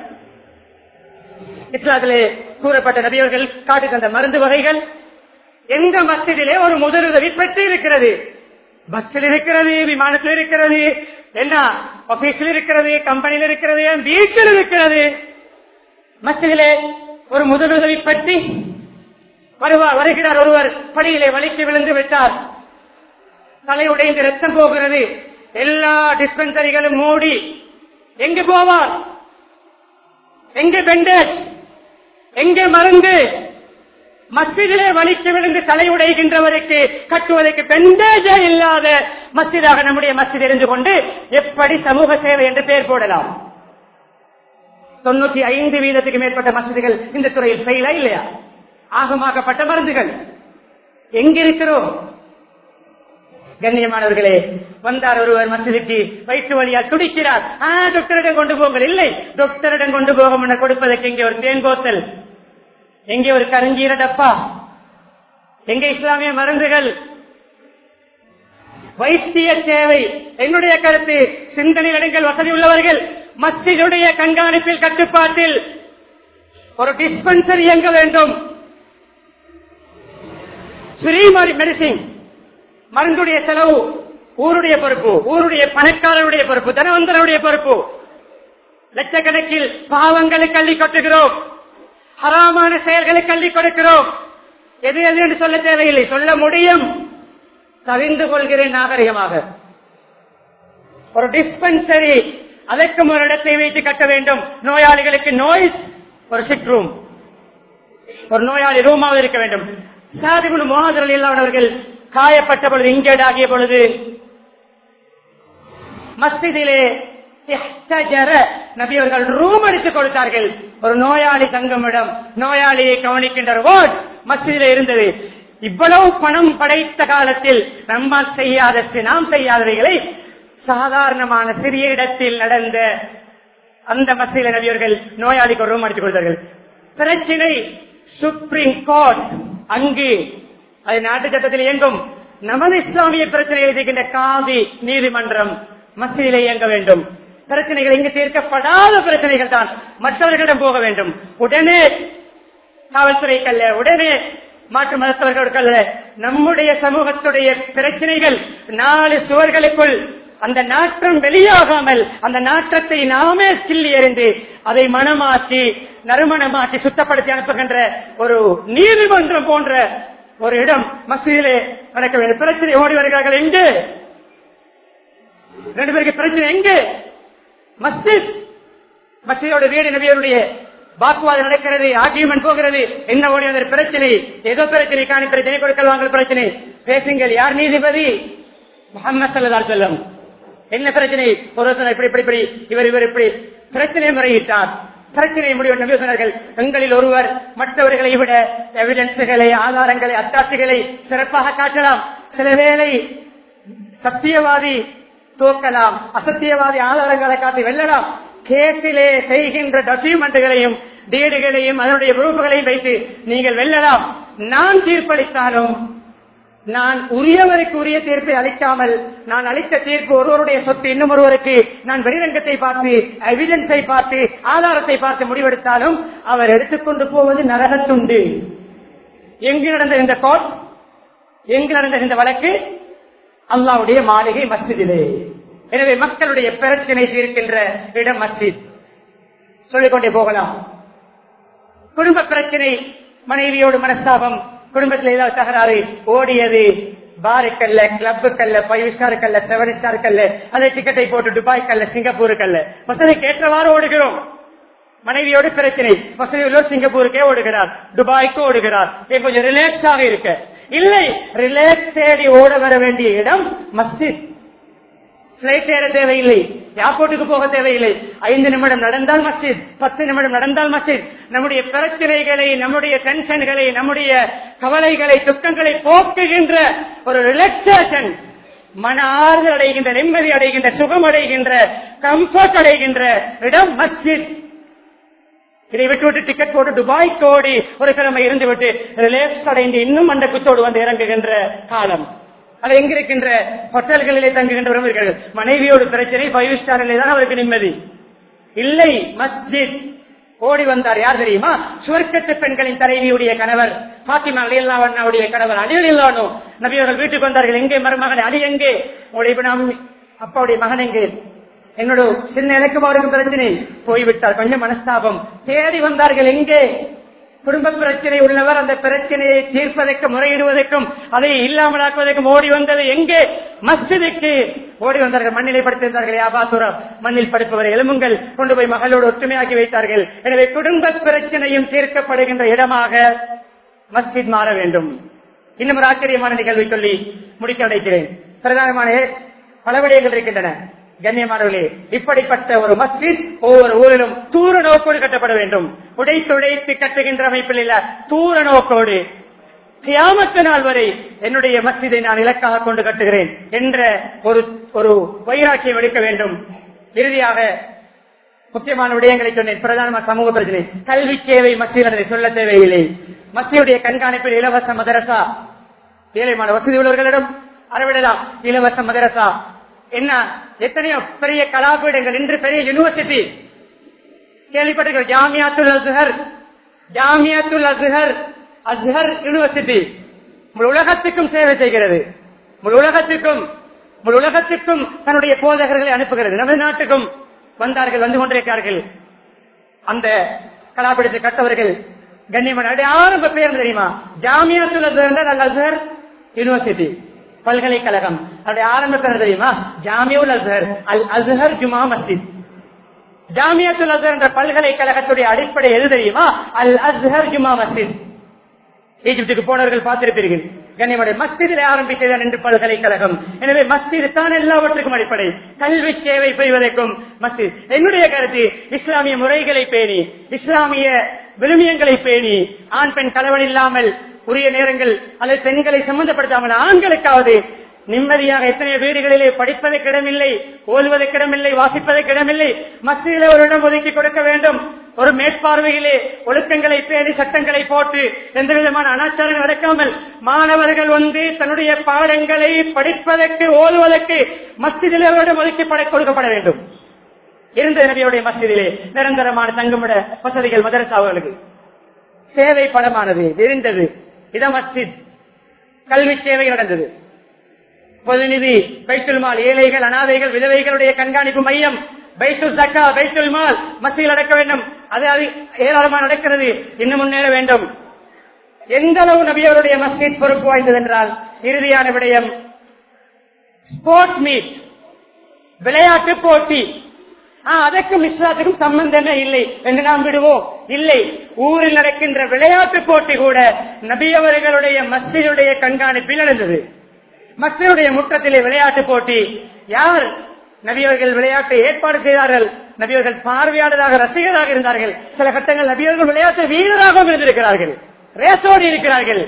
இஸ்லாத்திலே கூறப்பட்ட நபியவர்கள் காட்டு தந்த மருந்து வகைகள் எந்த மஸ்ஜிதிலே ஒரு முதலுதவி பெட்டி இருக்கிறது பஸ்ஸில் இருக்கிறது விமானத்தில் இருக்கிறது என்ன ஆபீஸில் இருக்கிறது கம்பெனியில் இருக்கிறது வீட்டில் இருக்கிறது மஸ்ஜிதிலே ஒரு முதலுதவி பெட்டி வருவார் வருகிறார் ஒருவர் படியிலே வலிக்கு விழுந்து விட்டார் தலை உடைந்து ரத்தம் போகிறது எல்லா டிஸ்பென்சரிகளும் மூடி எங்கு போவார் எங்கே பெண்டேஜ் எங்கே மருந்து மஸ்ஜிதிலே வலிக்கு விழுந்து தலை உடைகின்றவருக்கு கட்டுவதற்கு பெண்டேஜே இல்லாத மஸ்ஜிதாக நம்முடைய மஸ்ஜித் இருந்து கொண்டு எப்படி சமூக சேவை என்று பெயர் போடலாம் தொண்ணூத்தி ஐந்து வீதத்துக்கு மேற்பட்ட மசிதிகள் இந்த துறையில் ஃபெயிலா இல்லையா ஆகமாக்கப்பட்ட மருந்துகள் எங்கிருக்கிறோம் கண்ணியமானவர்களே வந்தார் ஒருவர் மசிதிக்கு வயிற்று வழியால் துடிக்கிறார் ஆ டாக்டரிடம் கொண்டு போங்கள் இல்லை டாக்டரிடம் கொண்டு போக முன்ன கொடுப்பதற்கு இங்கே ஒரு தேன் போத்தல் எங்கே ஒரு கருஞ்சீர டப்பா எங்கே இஸ்லாமிய மருந்துகள் வைத்திய சேவை என்னுடைய கருத்து சிந்தனை இடங்கள் வசதி உள்ளவர்கள் மஸ்ஜிதுடைய கண்காணிப்பில் கட்டுப்பாட்டில் ஒரு டிஸ்பென்சரி இயங்க வேண்டும் ஃப்ரீ மெடிசின் மருந்துடைய செலவு ஊருடைய பொறுப்பு ஊருடைய பணக்காரருடைய பொறுப்பு தனவந்தருடைய பொறுப்பு லட்சக்கணக்கில் பாவங்களை கல்வி கொட்டுகிறோம் ஹராமான செயல்களை கல்வி கொடுக்கிறோம் எது எது என்று சொல்ல தேவையில்லை சொல்ல முடியும் தவிந்து கொள்கிறேன் நாகரிகமாக ஒரு டிஸ்பென்சரி அதற்கும் ஒரு இடத்தை வைத்து கட்ட வேண்டும் நோயாளிகளுக்கு நோய் ஒரு சிக் ரூம் ஒரு நோயாளி ரூமாவது இருக்க வேண்டும் சாதிபுல் முகாதர்கள் இல்லாதவர்கள் காயப்பட்ட பொழுது இன்ஜர்ட் ஆகிய பொழுது மஸ்திதிலே இஹ்தஜர நபி அவர்கள் ரூம் எடுத்துக் கொடுத்தார்கள் ஒரு நோயாளி தங்குமிடம் நோயாளியை கவனிக்கின்ற வார்டு மஸ்ஜிதிலே இருந்தது இவ்வளவு பணம் படைத்த காலத்தில் நம்ம செய்யாத நாம் செய்யாதவைகளை சாதாரணமான சிறிய இடத்தில் நடந்த அந்த மஸ்ஜிதில நபியவர்கள் நோயாளிக்கு ஒரு ரூம் எடுத்துக் கொடுத்தார்கள் பிரச்சினை சுப்ரீம் கோர்ட் அங்கு அது நாட்டு சட்டத்தில் இயங்கும் நமது இஸ்லாமிய பிரச்சனைகளை தீர்க்கின்ற காதி நீதிமன்றம் மசீதிலே இயங்க வேண்டும் பிரச்சனைகள் இங்கு தீர்க்கப்படாத பிரச்சனைகள் தான் மற்றவர்களிடம் போக வேண்டும் உடனே காவல்துறைக்கல்ல உடனே மாற்று மதத்தவர்களுக்கல்ல நம்முடைய சமூகத்துடைய பிரச்சனைகள் நாலு சுவர்களுக்குள் அந்த நாற்றம் வெளியாகாமல் அந்த நாற்றத்தை நாமே கிள்ளி எறிந்து அதை மனமாற்றி நறுமணமாற்றி சுத்தப்படுத்தி அனுப்புகின்ற ஒரு நீதிமன்றம் போன்ற ஒரு இடம் மசூதியிலே நடக்க வேண்டும் பிரச்சனை ஓடி வருகிறார்கள் எங்கே ரெண்டு பேருக்கு பிரச்சனை எங்கே மஸ்ஜித் மஸ்ஜிதோட வீடு நபியருடைய வாக்குவாதம் நடக்கிறது ஆர்கியூமெண்ட் போகிறது என்ன ஓடி வந்த பிரச்சனை ஏதோ பிரச்சனை காணி பிரச்சனை கொடுக்கல் வாங்கல் பிரச்சனை பேசுங்கள் யார் நீதிபதி முகமது சல்லா செல்லம் என்ன பிரச்சனை ஒரு வருஷம் இப்படி இப்படி இப்படி இவர் இவர் இப்படி பிரச்சனை முறையிட்டார் பிரச்சனை முடிவு நபி சொன்னார்கள் எங்களில் ஒருவர் மற்றவர்களை விட எவிடன்ஸுகளை ஆதாரங்களை அத்தாட்சிகளை சிறப்பாக காட்டலாம் சில வேளை சத்தியவாதி தோக்கலாம் அசத்தியவாதி ஆதாரங்களை காட்டி வெல்லலாம் கேஸிலே செய்கின்ற டாக்குமெண்ட்டுகளையும் டீடுகளையும் அதனுடைய பொறுப்புகளையும் வைத்து நீங்கள் வெல்லலாம் நான் தீர்ப்பளித்தாலும் நான் உரியவருக்கு உரிய தீர்ப்பை அளிக்காமல் நான் அளித்த தீர்ப்பு ஒருவருடைய சொத்து இன்னும் ஒருவருக்கு நான் வெளிரங்கத்தை பார்த்து எவிடன்ஸை பார்த்து ஆதாரத்தை பார்த்து முடிவெடுத்தாலும் அவர் எடுத்துக்கொண்டு போவது நரகத்துண்டு எங்கு நடந்த இந்த கோர்ட் எங்கு நடந்த இந்த வழக்கு அல்லாவுடைய மாளிகை மஸ்ஜிதிலே எனவே மக்களுடைய பிரச்சனை தீர்க்கின்ற இடம் மஸ்ஜித் சொல்லிக்கொண்டே போகலாம் குடும்ப பிரச்சனை மனைவியோடு மனஸ்தாபம் குடும்பத்தில் ஏதாவது தகராறு ஓடியது பாருக்கல்ல கிளப்புக்கல்ல ஃபைவ் ஸ்டாருக்கல்ல செவன் ஸ்டாருக்கல்ல அதை டிக்கெட்டை போட்டு துபாய்க்கல்ல சிங்கப்பூருக்கல்ல வசதிக்கு ஏற்றவாறு ஓடுகிறோம் மனைவியோடு பிரச்சனை வசதி உள்ளோர் சிங்கப்பூருக்கே ஓடுகிறார் துபாய்க்கு ஓடுகிறார் ஏன் கொஞ்சம் ரிலாக்ஸாக இருக்க இல்லை ரிலாக்ஸ் தேடி ஓட வர வேண்டிய இடம் மஸ்ஜித் பிளைட் ஏற தேவையில்லை ஏர்போர்ட்டுக்கு போக தேவையில்லை ஐந்து நிமிடம் நடந்தால் மஸ்ஜித் பத்து நிமிடம் நடந்தால் மஸ்ஜித் நம்முடைய பிரச்சனைகளை நம்முடைய டென்ஷன்களை நம்முடைய கவலைகளை துக்கங்களை போக்குகின்ற ஒரு ரிலாக்ஸேஷன் மன ஆறுதல் அடைகின்ற நிம்மதி அடைகின்ற சுகம் அடைகின்ற கம்ஃபர்ட் அடைகின்ற இடம் மஸ்ஜித் இதை விட்டு விட்டு டிக்கெட் போட்டு துபாய்க்கு ஓடி ஒரு கிழமை இருந்து விட்டு ரிலாக்ஸ் அடைந்து இன்னும் அந்த குச்சோடு வந்து இறங்குகின்ற காலம் அது எங்க இருக்கின்ற ஹோட்டல்களிலே தங்குகின்ற உறவுகள் மனைவியோடு பிரச்சனை ஃபைவ் ஸ்டாரிலே தான் அவருக்கு நிம்மதி இல்லை மஸ்ஜித் ஓடி வந்தார் யார் தெரியுமா சுவர்க்கத்து பெண்களின் தலைவியுடைய கணவர் பாத்திமா அலியல்லாவுடைய கணவர் அலி அலியல்லானோ நபி அவர்கள் வீட்டுக்கு வந்தார்கள் எங்கே மருமகன் அலி எங்கே உங்களுடைய இப்ப நாம் அப்பாவுடைய மகன் எங்கே என்னோட சின்ன எனக்கும் அவருக்கு பிரச்சனை போய்விட்டார் கொஞ்சம் மனஸ்தாபம் தேடி வந்தார்கள் எங்கே குடும்ப பிரச்சனை உள்ளவர் அந்த பிரச்சனையை தீர்ப்பதற்கும் முறையிடுவதற்கும் அதை இல்லாமலாக்குவதற்கும் ஓடி வந்தது எங்கே மஸ்ஜிதுக்கு ஓடி வந்தார்கள் மண்ணிலை படுத்திருந்தார்கள் யாபாசுரம் மண்ணில் படுப்பவரை எலும்புங்கள் கொண்டு போய் மகளோடு ஒற்றுமையாக்கி வைத்தார்கள் எனவே குடும்ப பிரச்சனையும் தீர்க்கப்படுகின்ற இடமாக மஸ்ஜித் மாற வேண்டும் இன்னும் ஒரு ஆச்சரியமான நிகழ்வை சொல்லி முடிக்க அடைக்கிறேன் பிரதானமான பல விடயங்கள் இருக்கின்றன கண்ணியமானவர்களே இப்படிப்பட்ட ஒரு மஸ்ஜித் ஒவ்வொரு ஊரிலும் தூர நோக்கோடு கட்டப்பட வேண்டும் உடைத்து உடைத்து கட்டுகின்ற அமைப்பில் இல்ல தூர நோக்கோடு கியாமத்து நாள் வரை என்னுடைய மஸ்ஜிதை நான் இலக்காக கொண்டு கட்டுகிறேன் என்ற ஒரு ஒரு வைராக்கியம் எடுக்க வேண்டும் இறுதியாக முக்கியமான விடயங்களை சொன்னேன் பிரதான சமூக பிரச்சனை கல்வி சேவை மத்திய சொல்ல தேவையில்லை மத்தியுடைய கண்காணிப்பில் இலவச மதரசா ஏழைமான வசதி உள்ளவர்களிடம் அறவிடலாம் இலவச மதரசா என்ன எத்தனையோ பெரிய கலாபீடங்கள் இன்று பெரிய யூனிவர்சிட்டி கேள்விப்பட்டிருக்கிற Jamiatul Azhar Jamiatul Azhar Azhar university முழு உலகத்துக்கும் சேவை செய்கிறது முழு உலகத்துக்கும் முழு உலகத்துக்கும் தன்னுடைய போதகர்களை அனுப்புகிறது நமது நாட்டுக்கும் வந்தார்கள் வந்து கொண்டிருக்கிறார்கள் அந்த கலாபீடத்தை கட்டவர்கள் கண்ணியமான ஆரம்ப பேர் தெரியுமா Jamiatul Azhar Al Azhar university பல்கலைக்கழகம் அதனுடைய ஆரம்ப பேர் தெரியுமா Jamiul Azhar Al Azhar Juma Masjid Jamiatul Azhar என்ற பல்கலைக்கழகத்துடைய அடிப்படை எது தெரியுமா அல் அஸ்ஹர் ஜுமா மஸ்ஜித் ஈஜிப்துக்கு போனவர்கள் பார்த்திருப்பீர்கள் கண்ணியமுடைய மஸ்ஜிதில் ஆரம்பித்ததான் என்று பல்கலைக்கழகம் எனவே மஸ்ஜித் தான் எல்லாவற்றுக்கும் அடிப்படை கல்வி சேவை பெறுவதற்கும் மஸ்ஜித் என்னுடைய கருத்து இஸ்லாமிய முறைகளை பேணி இஸ்லாமிய விழுமியங்களை பேணி ஆண் பெண் கலவன் இல்லாமல் உரிய நேரங்கள் அல்லது பெண்களை சம்பந்தப்படுத்தாமல் ஆண்களுக்காவது நிம்மதியாக எத்தனை வீடுகளிலே படிப்பதற்கு இடமில்லை ஓதுவதற்கு இடமில்லை வாசிப்பதற்கு இடமில்லை மத்தியில ஒரு இடம் ஒதுக்கி கொடுக்க வேண்டும் ஒரு மேற்பார்வையிலே ஒழுக்கங்களை பேணி சட்டங்களை போட்டு எந்த விதமான அனாச்சாரம் நடக்காமல் மாணவர்கள் வந்து தன்னுடைய பாடங்களை படிப்பதற்கு ஓதுவதற்கு மஸ்திதிலே ஒரு இடம் ஒதுக்கி படை கொடுக்கப்பட வேண்டும் இருந்த நபியுடைய மஸ்திதிலே நிரந்தரமான தங்குமிட வசதிகள் மதரசாவர்களுக்கு சேவை படமானது விரிந்தது இதான் மஸ்ஜித் கல்வி சேவை நடந்தது பொதுநிதி பைத்துல் மால் ஏழைகள் அனாதைகள் விதவைகளுடைய கண்காணிப்பு மையம் பைத்துல் சக்கா பைத்துல் மால் மத்தியில் நடக்க வேண்டும் அது அது ஏராளமாக நடக்கிறது இன்னும் முன்னேற வேண்டும் எந்த அளவு நபியவருடைய மஸ்ஜித் பொறுப்பு வாய்ந்தது என்றால் இறுதியான விடயம் ஸ்போர்ட்ஸ் மீட் விளையாட்டு போட்டி அதற்கும் இஸ்லாத்துக்கும் சம்பந்தமே இல்லை என்று நாம் விடுவோம் இல்லை ஊரில் நடக்கின்ற விளையாட்டு போட்டி கூட நபியவர்களுடைய மஸ்ஜிதுடைய கண்காணிப்பில் நடந்தது மக்களுடைய முற்றத்திலே விளையாட்டு போட்டி யார் நபியவர்கள் விளையாட்டை ஏற்பாடு செய்தார்கள் நபியவர்கள் பார்வையாளராக ரசிகராக இருந்தார்கள் சில கட்டங்கள் நபியவர்கள் விளையாட்டு வீரராகவும் இருந்திருக்கிறார்கள் ரேசோடு இருக்கிறார்கள்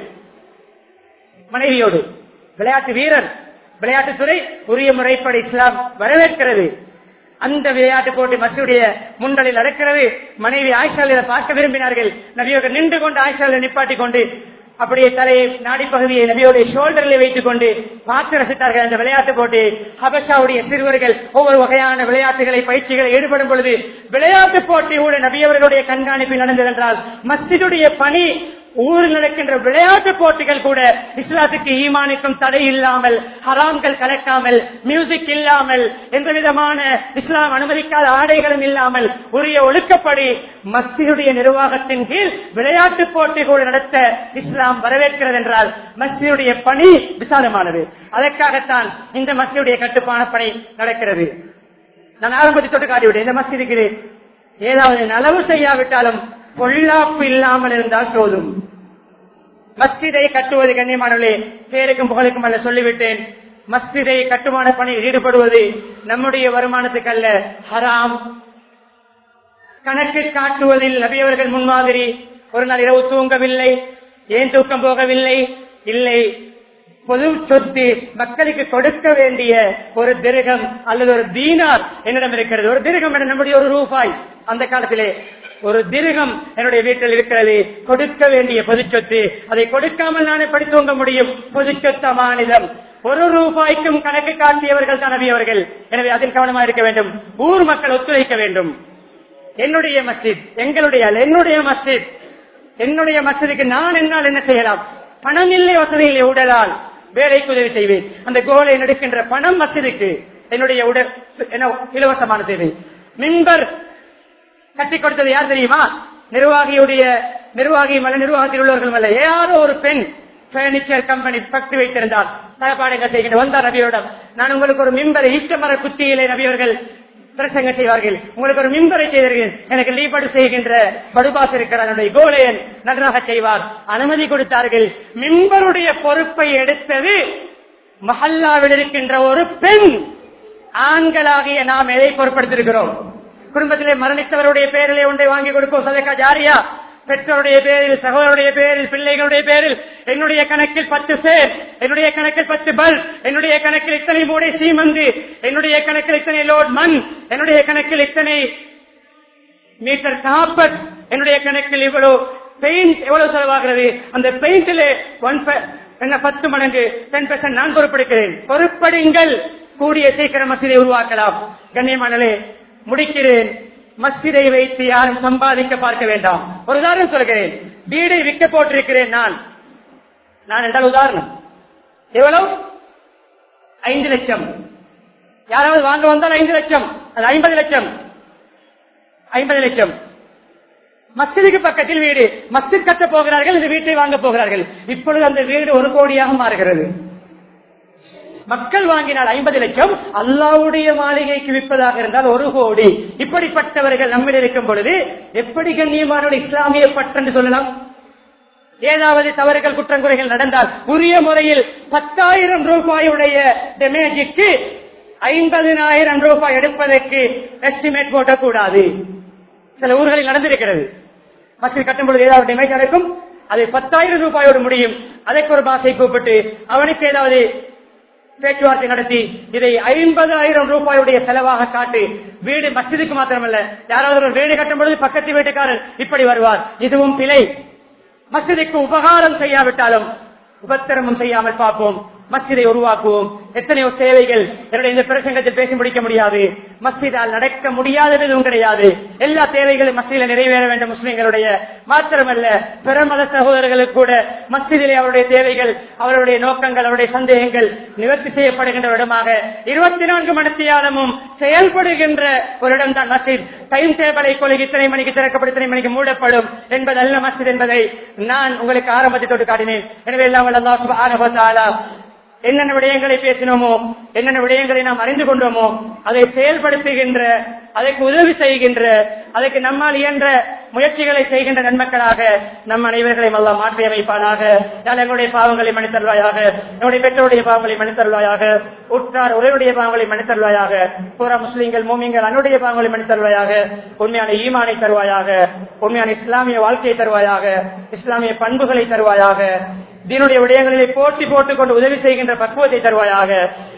மனைவியோடு விளையாட்டு வீரர் விளையாட்டுத்துறை உரிய முறைப்படி இஸ்லாம் வரவேற்கிறது அந்த விளையாட்டு போட்டி மசூடைய முன்னலில் நடக்கிறது மனைவி ஆயிஷாலில பார்க்க விரும்பினார்கள் நபியோக நின்று கொண்டு ஆயிஷாலில் நிப்பாட்டி கொண்டு அப்படியே தலையை நாடிப்பகுதியை நபியோடைய ஷோல்டரில் வைத்துக் கொண்டு பார்த்து ரசித்தார்கள் அந்த விளையாட்டு போட்டி ஹபஷாவுடைய சிறுவர்கள் ஒவ்வொரு வகையான விளையாட்டுகளை பயிற்சிகளை ஈடுபடும் பொழுது விளையாட்டு போட்டி கூட நபியவர்களுடைய கண்காணிப்பில் நடந்தது என்றால் மஸ்ஜிதுடைய பணி ஊரில் நடக்கின்ற விளையாட்டு போட்டிகள் கூட இஸ்லாத்துக்கு ஈமானுக்கும் தடை இல்லாமல் ஹராம்கள் கலக்காமல் மியூசிக் இல்லாமல் எந்த விதமான இஸ்லாம் அனுமதிக்காத ஆடைகளும் இல்லாமல் உரிய ஒழுக்கப்படி மஸ்ஜிதுடைய நிர்வாகத்தின் கீழ் விளையாட்டு போட்டி கூட நடத்த இஸ்லாம் வரவேற்கிறது என்றால் மஸ்ஜிதுடைய பணி விசாலமானது அதற்காகத்தான் இந்த மஸ்ஜிதுடைய கட்டுப்பான பணி நடக்கிறது நான் ஆரம்பத்தில் தொட்டு காட்டிவிட்டேன் இந்த மஸ்ஜிதுக்கு ஏதாவது நலவு செய்யாவிட்டாலும் பொல்லாப்பு இல்லாமல் இருந்தால் போதும் மஸ்ஜிதை கட்டுவது கண்ணியமானவர்களே பேருக்கும் புகழுக்கும் அல்ல சொல்லிவிட்டேன் மஸ்ஜிதை கட்டுமான பணியில் ஈடுபடுவது நம்முடைய வருமானத்துக்கு அல்ல ஹராம் கணக்கு காட்டுவதில் நபியவர்கள் முன்மாதிரி ஒரு நாள் இரவு தூங்கவில்லை ஏன் தூக்கம் போகவில்லை இல்லை பொது சொத்து மக்களுக்கு கொடுக்க வேண்டிய ஒரு திருகம் அல்லது ஒரு தீனார் என்னிடம் இருக்கிறது ஒரு திருகம் என நம்முடைய ஒரு ரூபாய் அந்த காலத்திலே ஒரு திருகம் என்னுடைய வீட்டில் இருக்கிறது கொடுக்க வேண்டிய பொது சொத்து அதை கொடுக்காமல் நானே படித்து தூங்க முடியும் பொது சொத்து அமானிதம் ஒரு ரூபாய்க்கும் கணக்கு காட்டியவர்கள் தான் நபியவர்கள் எனவே அதில் கவனமாக இருக்க வேண்டும் ஊர் மக்கள் ஒத்துழைக்க வேண்டும் என்னுடைய மஸ்ஜித் எங்களுடைய அல்ல, என்னுடைய மஸ்ஜித் என்னுடைய மஸ்ஜிதுக்கு நான் என்னால் என்ன செய்யலாம் பணம் இல்லை வசதி இல்லை உடலால் வேலைக்கு உதவி செய்வேன் அந்த கோலை நடக்கின்ற பணம் மஸ்ஜிதுக்கு என்னுடைய உடல் என்ன இலவசமான தேவை மின்பர் கட்டி கொடுத்தது யார் தெரியுமா நிர்வாகியுடைய நிர்வாகியும் அல்ல நிர்வாகத்தில் உள்ளவர்களும் அல்ல யாரோ ஒரு பெண் பர்னிச்சர் கம்பெனி பக்தி வைத்திருந்தால் தகப்பாடுகள் செய்கின்ற வந்தார் நபியோடம் நான் உங்களுக்கு ஒரு மிம்பரை ஈச்சமர குத்தியிலே நபியவர்கள் பிரசங்க செய்வார்கள் உங்களுக்கு ஒரு மிம்பரை செய்தீர்கள் எனக்கு லீபடு செய்கின்ற படுபாஸ் இருக்கிறார் என்னுடைய கோலையன் நன்றாக செய்வார் அனுமதி கொடுத்தார்கள் மிம்பருடைய பொறுப்பை எடுத்தது மஹல்லாவில் இருக்கின்ற ஒரு பெண் ஆண்களாகிய நாம் எதை பொறுப்படுத்திருக்கிறோம் குடும்பத்திலே மரணித்தவருடைய பேரிலே ஒன்றை வாங்கி கொடுக்கும் சதக்கா ஜாரியா பெற்றோருடைய பேரில் சகோதரருடைய பேரில் பிள்ளைகளுடைய பேரில் என்னுடைய கணக்கில் பத்து சேர் என்னுடைய கணக்கில் பத்து பல் என்னுடைய கணக்கில் இத்தனை மூடை சீமந்து என்னுடைய கணக்கில் இத்தனை லோட் மண் என்னுடைய கணக்கில் இத்தனை மீட்டர் காப்பட் என்னுடைய கணக்கில் இவ்வளவு பெயிண்ட் எவ்வளவு செலவாகிறது அந்த பெயிண்டிலே ஒன் என்ன பத்து மடங்கு டென் பெர்சன்ட் நான் பொறுப்பெடுக்கிறேன் பொறுப்படிங்கள் கூடிய சீக்கிரம் மசிதை உருவாக்கலாம் கண்ணியமானலே முடிக்கிறேன் மஸ்ஜிதை வைத்து யாரும் சம்பாதிக்க பார்க்க வேண்டாம் ஒரு உதாரணம் சொல்கிறேன் வீடை விற்க போட்டிருக்கிறேன் நான் நான் என்றால் உதாரணம் எவ்வளவு ஐந்து லட்சம் யாராவது வாங்க வந்தால் ஐந்து லட்சம் அது ஐம்பது லட்சம் ஐம்பது லட்சம் மஸ்ஜிதுக்கு பக்கத்தில் வீடு மஸ்ஜித் கட்ட போகிறார்கள் இந்த வீட்டை வாங்க போகிறார்கள் இப்பொழுது அந்த வீடு ஒரு கோடியாக மாறுகிறது மக்கள் வாங்கினால் ஐம்பது லட்சம் அல்லாவுடைய மாளிகைக்கு விற்பதாக இருந்தால் ஒரு கோடி இப்படிப்பட்டவர்கள் நம்மில் இருக்கும் பொழுது எப்படி கண்ணியமான இஸ்லாமிய பற்றென்று சொல்லலாம் ஏதாவது தவறுகள் குற்றங்குறைகள் நடந்தால் உரிய முறையில் பத்தாயிரம் ரூபாயுடைய டெமேஜுக்கு ஐம்பதினாயிரம் ரூபாய் எடுப்பதற்கு எஸ்டிமேட் போட்டக்கூடாது சில ஊர்களில் நடந்திருக்கிறது மக்கள் கட்டும் பொழுது ஏதாவது டெமேஜ் நடக்கும் அது பத்தாயிரம் ரூபாயோடு முடியும் அதற்கு ஒரு பாசை கூப்பிட்டு அவனுக்கு ஏதாவது பேச்சுவார்த்தை நடத்தி இதை ஐம்பதாயிரம் ரூபாயுடைய செலவாக காட்டி வீடு மசிதுக்கு மாத்திரமல்ல யாராவது ஒரு வீடு கட்டும் பொழுது பக்கத்து வீட்டுக்காரர் இப்படி வருவார் இதுவும் பிழை மசிதுக்கு உபகாரம் செய்யாவிட்டாலும் உபத்திரமும் செய்யாமல் பார்ப்போம் மஸ்ஜிதை உருவாக்குவோம் எத்தனையோ சேவைகள் என்னுடைய இந்த பிரசங்கத்தில் பேசி முடிக்க முடியாது மஸ்ஜிதால் நடக்க முடியாதது எதுவும் கிடையாது எல்லா தேவைகளும் மஸ்ஜிதில் நிறைவேற வேண்டும் முஸ்லிம்களுடைய மாத்திரமல்ல பிற மத சகோதரர்களுக்கு கூட மஸ்ஜிதிலே அவருடைய தேவைகள் அவருடைய நோக்கங்கள் அவருடைய சந்தேகங்கள் நிவர்த்தி செய்யப்படுகின்ற இடமாக இருபத்தி நான்கு மணித்தியாலமும் செயல்படுகின்ற ஒரு இடம் தான் மஸ்ஜித் டைம் டேபிளை கொள்கை இத்தனை மணிக்கு திறக்கப்படும் இத்தனை மணிக்கு மூடப்படும் என்பது அல்ல மஸ்ஜித் என்பதை நான் உங்களுக்கு ஆரம்பத்தை தொட்டு காட்டினேன் எனவே எல்லாம் வல்ல அல்லாஹ் சுப்ஹானஹு வ தஆலா என்னென்ன விடயங்களை பேசினோமோ என்னென்ன விடயங்களை நாம் அறிந்து கொண்டோமோ அதை செயல்படுத்துகின்ற அதற்கு உதவி செய்கின்ற அதற்கு நம்மால் இயன்ற முயற்சிகளை செய்கின்ற நன்மக்களாக நம் அனைவர்களையும் எல்லாம் மாற்றி அமைப்பானாக யாழ் எங்களுடைய பாவங்களை மன்னித்தருவாயாக என்னுடைய பெற்றோருடைய பாவங்களை மன்னித்தருவாயாக உற்றார் உறவுடைய பாவங்களை மன்னித்தருவாயாக பூரா முஸ்லீம்கள் மூமிங்கள் அன்னுடைய பாவங்களை மன்னித்தருவாயாக உண்மையான ஈமானை தருவாயாக உண்மையான இஸ்லாமிய வாழ்க்கையை தருவாயாக இஸ்லாமிய பண்புகளை தருவாயாக தீனுடைய விடயங்களிலே போட்டி போட்டுக் கொண்டு உதவி செய்கின்ற பக்குவத்தை தருவாயாக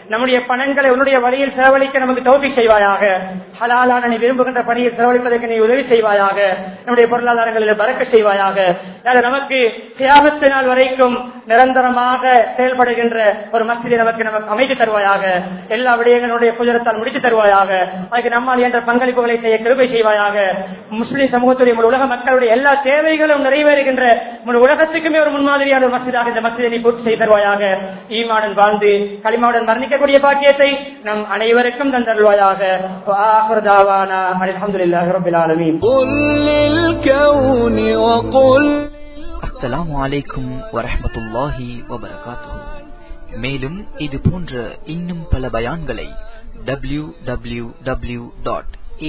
நம்முடைய பணங்களை உன்னுடைய வழியில் செலவழிக்க நமக்கு தௌபி செய்வாயாக ஹலாலான நீ விரும்புகின்ற பணியில் செலவழிப்பதற்கு நீ உதவி செய்வாயாக நம்முடைய பொருளாதாரங்களில் பறக்க செய்வாயாக அது நமக்கு தியாகத்து நாள் வரைக்கும் நிரந்தரமாக செயல்படுகின்ற ஒரு மசிதை நமக்கு நமக்கு அமைத்து தருவாயாக எல்லா விடயங்களுடைய குஜரத்தால் முடித்து தருவாயாக அதுக்கு நம்மால் என்ற பங்களிப்புகளை செய்ய கிருபை செய்வாயாக முஸ்லிம் சமூகத்துடைய முழு உலக மக்களுடைய எல்லா தேவைகளும் நிறைவேறுகின்ற முழு உலகத்துக்குமே ஒரு முன்மாதிரியான ஒரு மசிதாக இந்த மசிதை நீ பூர்த்தி செய்து தருவாயாக ஈமாடன் வாழ்ந்து களிமாவுடன் மரணிக்கக்கூடிய பாக்கியத்தை நம் அனைவருக்கும் தந்தருவாயாக அலமதுல்லாஹி ரபில் ஆலமீன் قل للكون وقل அஸ்ஸலாமு அலைக்கும் வரஹ்மத்துல்லாஹி வபரகாத்துஹு மேலும் இது போன்ற இன்னும் பல பயான்களை W W W dot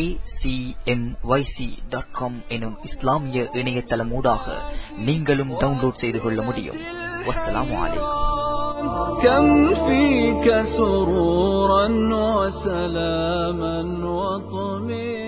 dot com எனும் இஸ்லாமிய இணையதளமூடாக நீங்களும் டவுன்லோட் செய்து கொள்ள முடியும் வஸ்ஸலாமு அலைக்கும் كم فيك سرورا وسلاما وطمئنا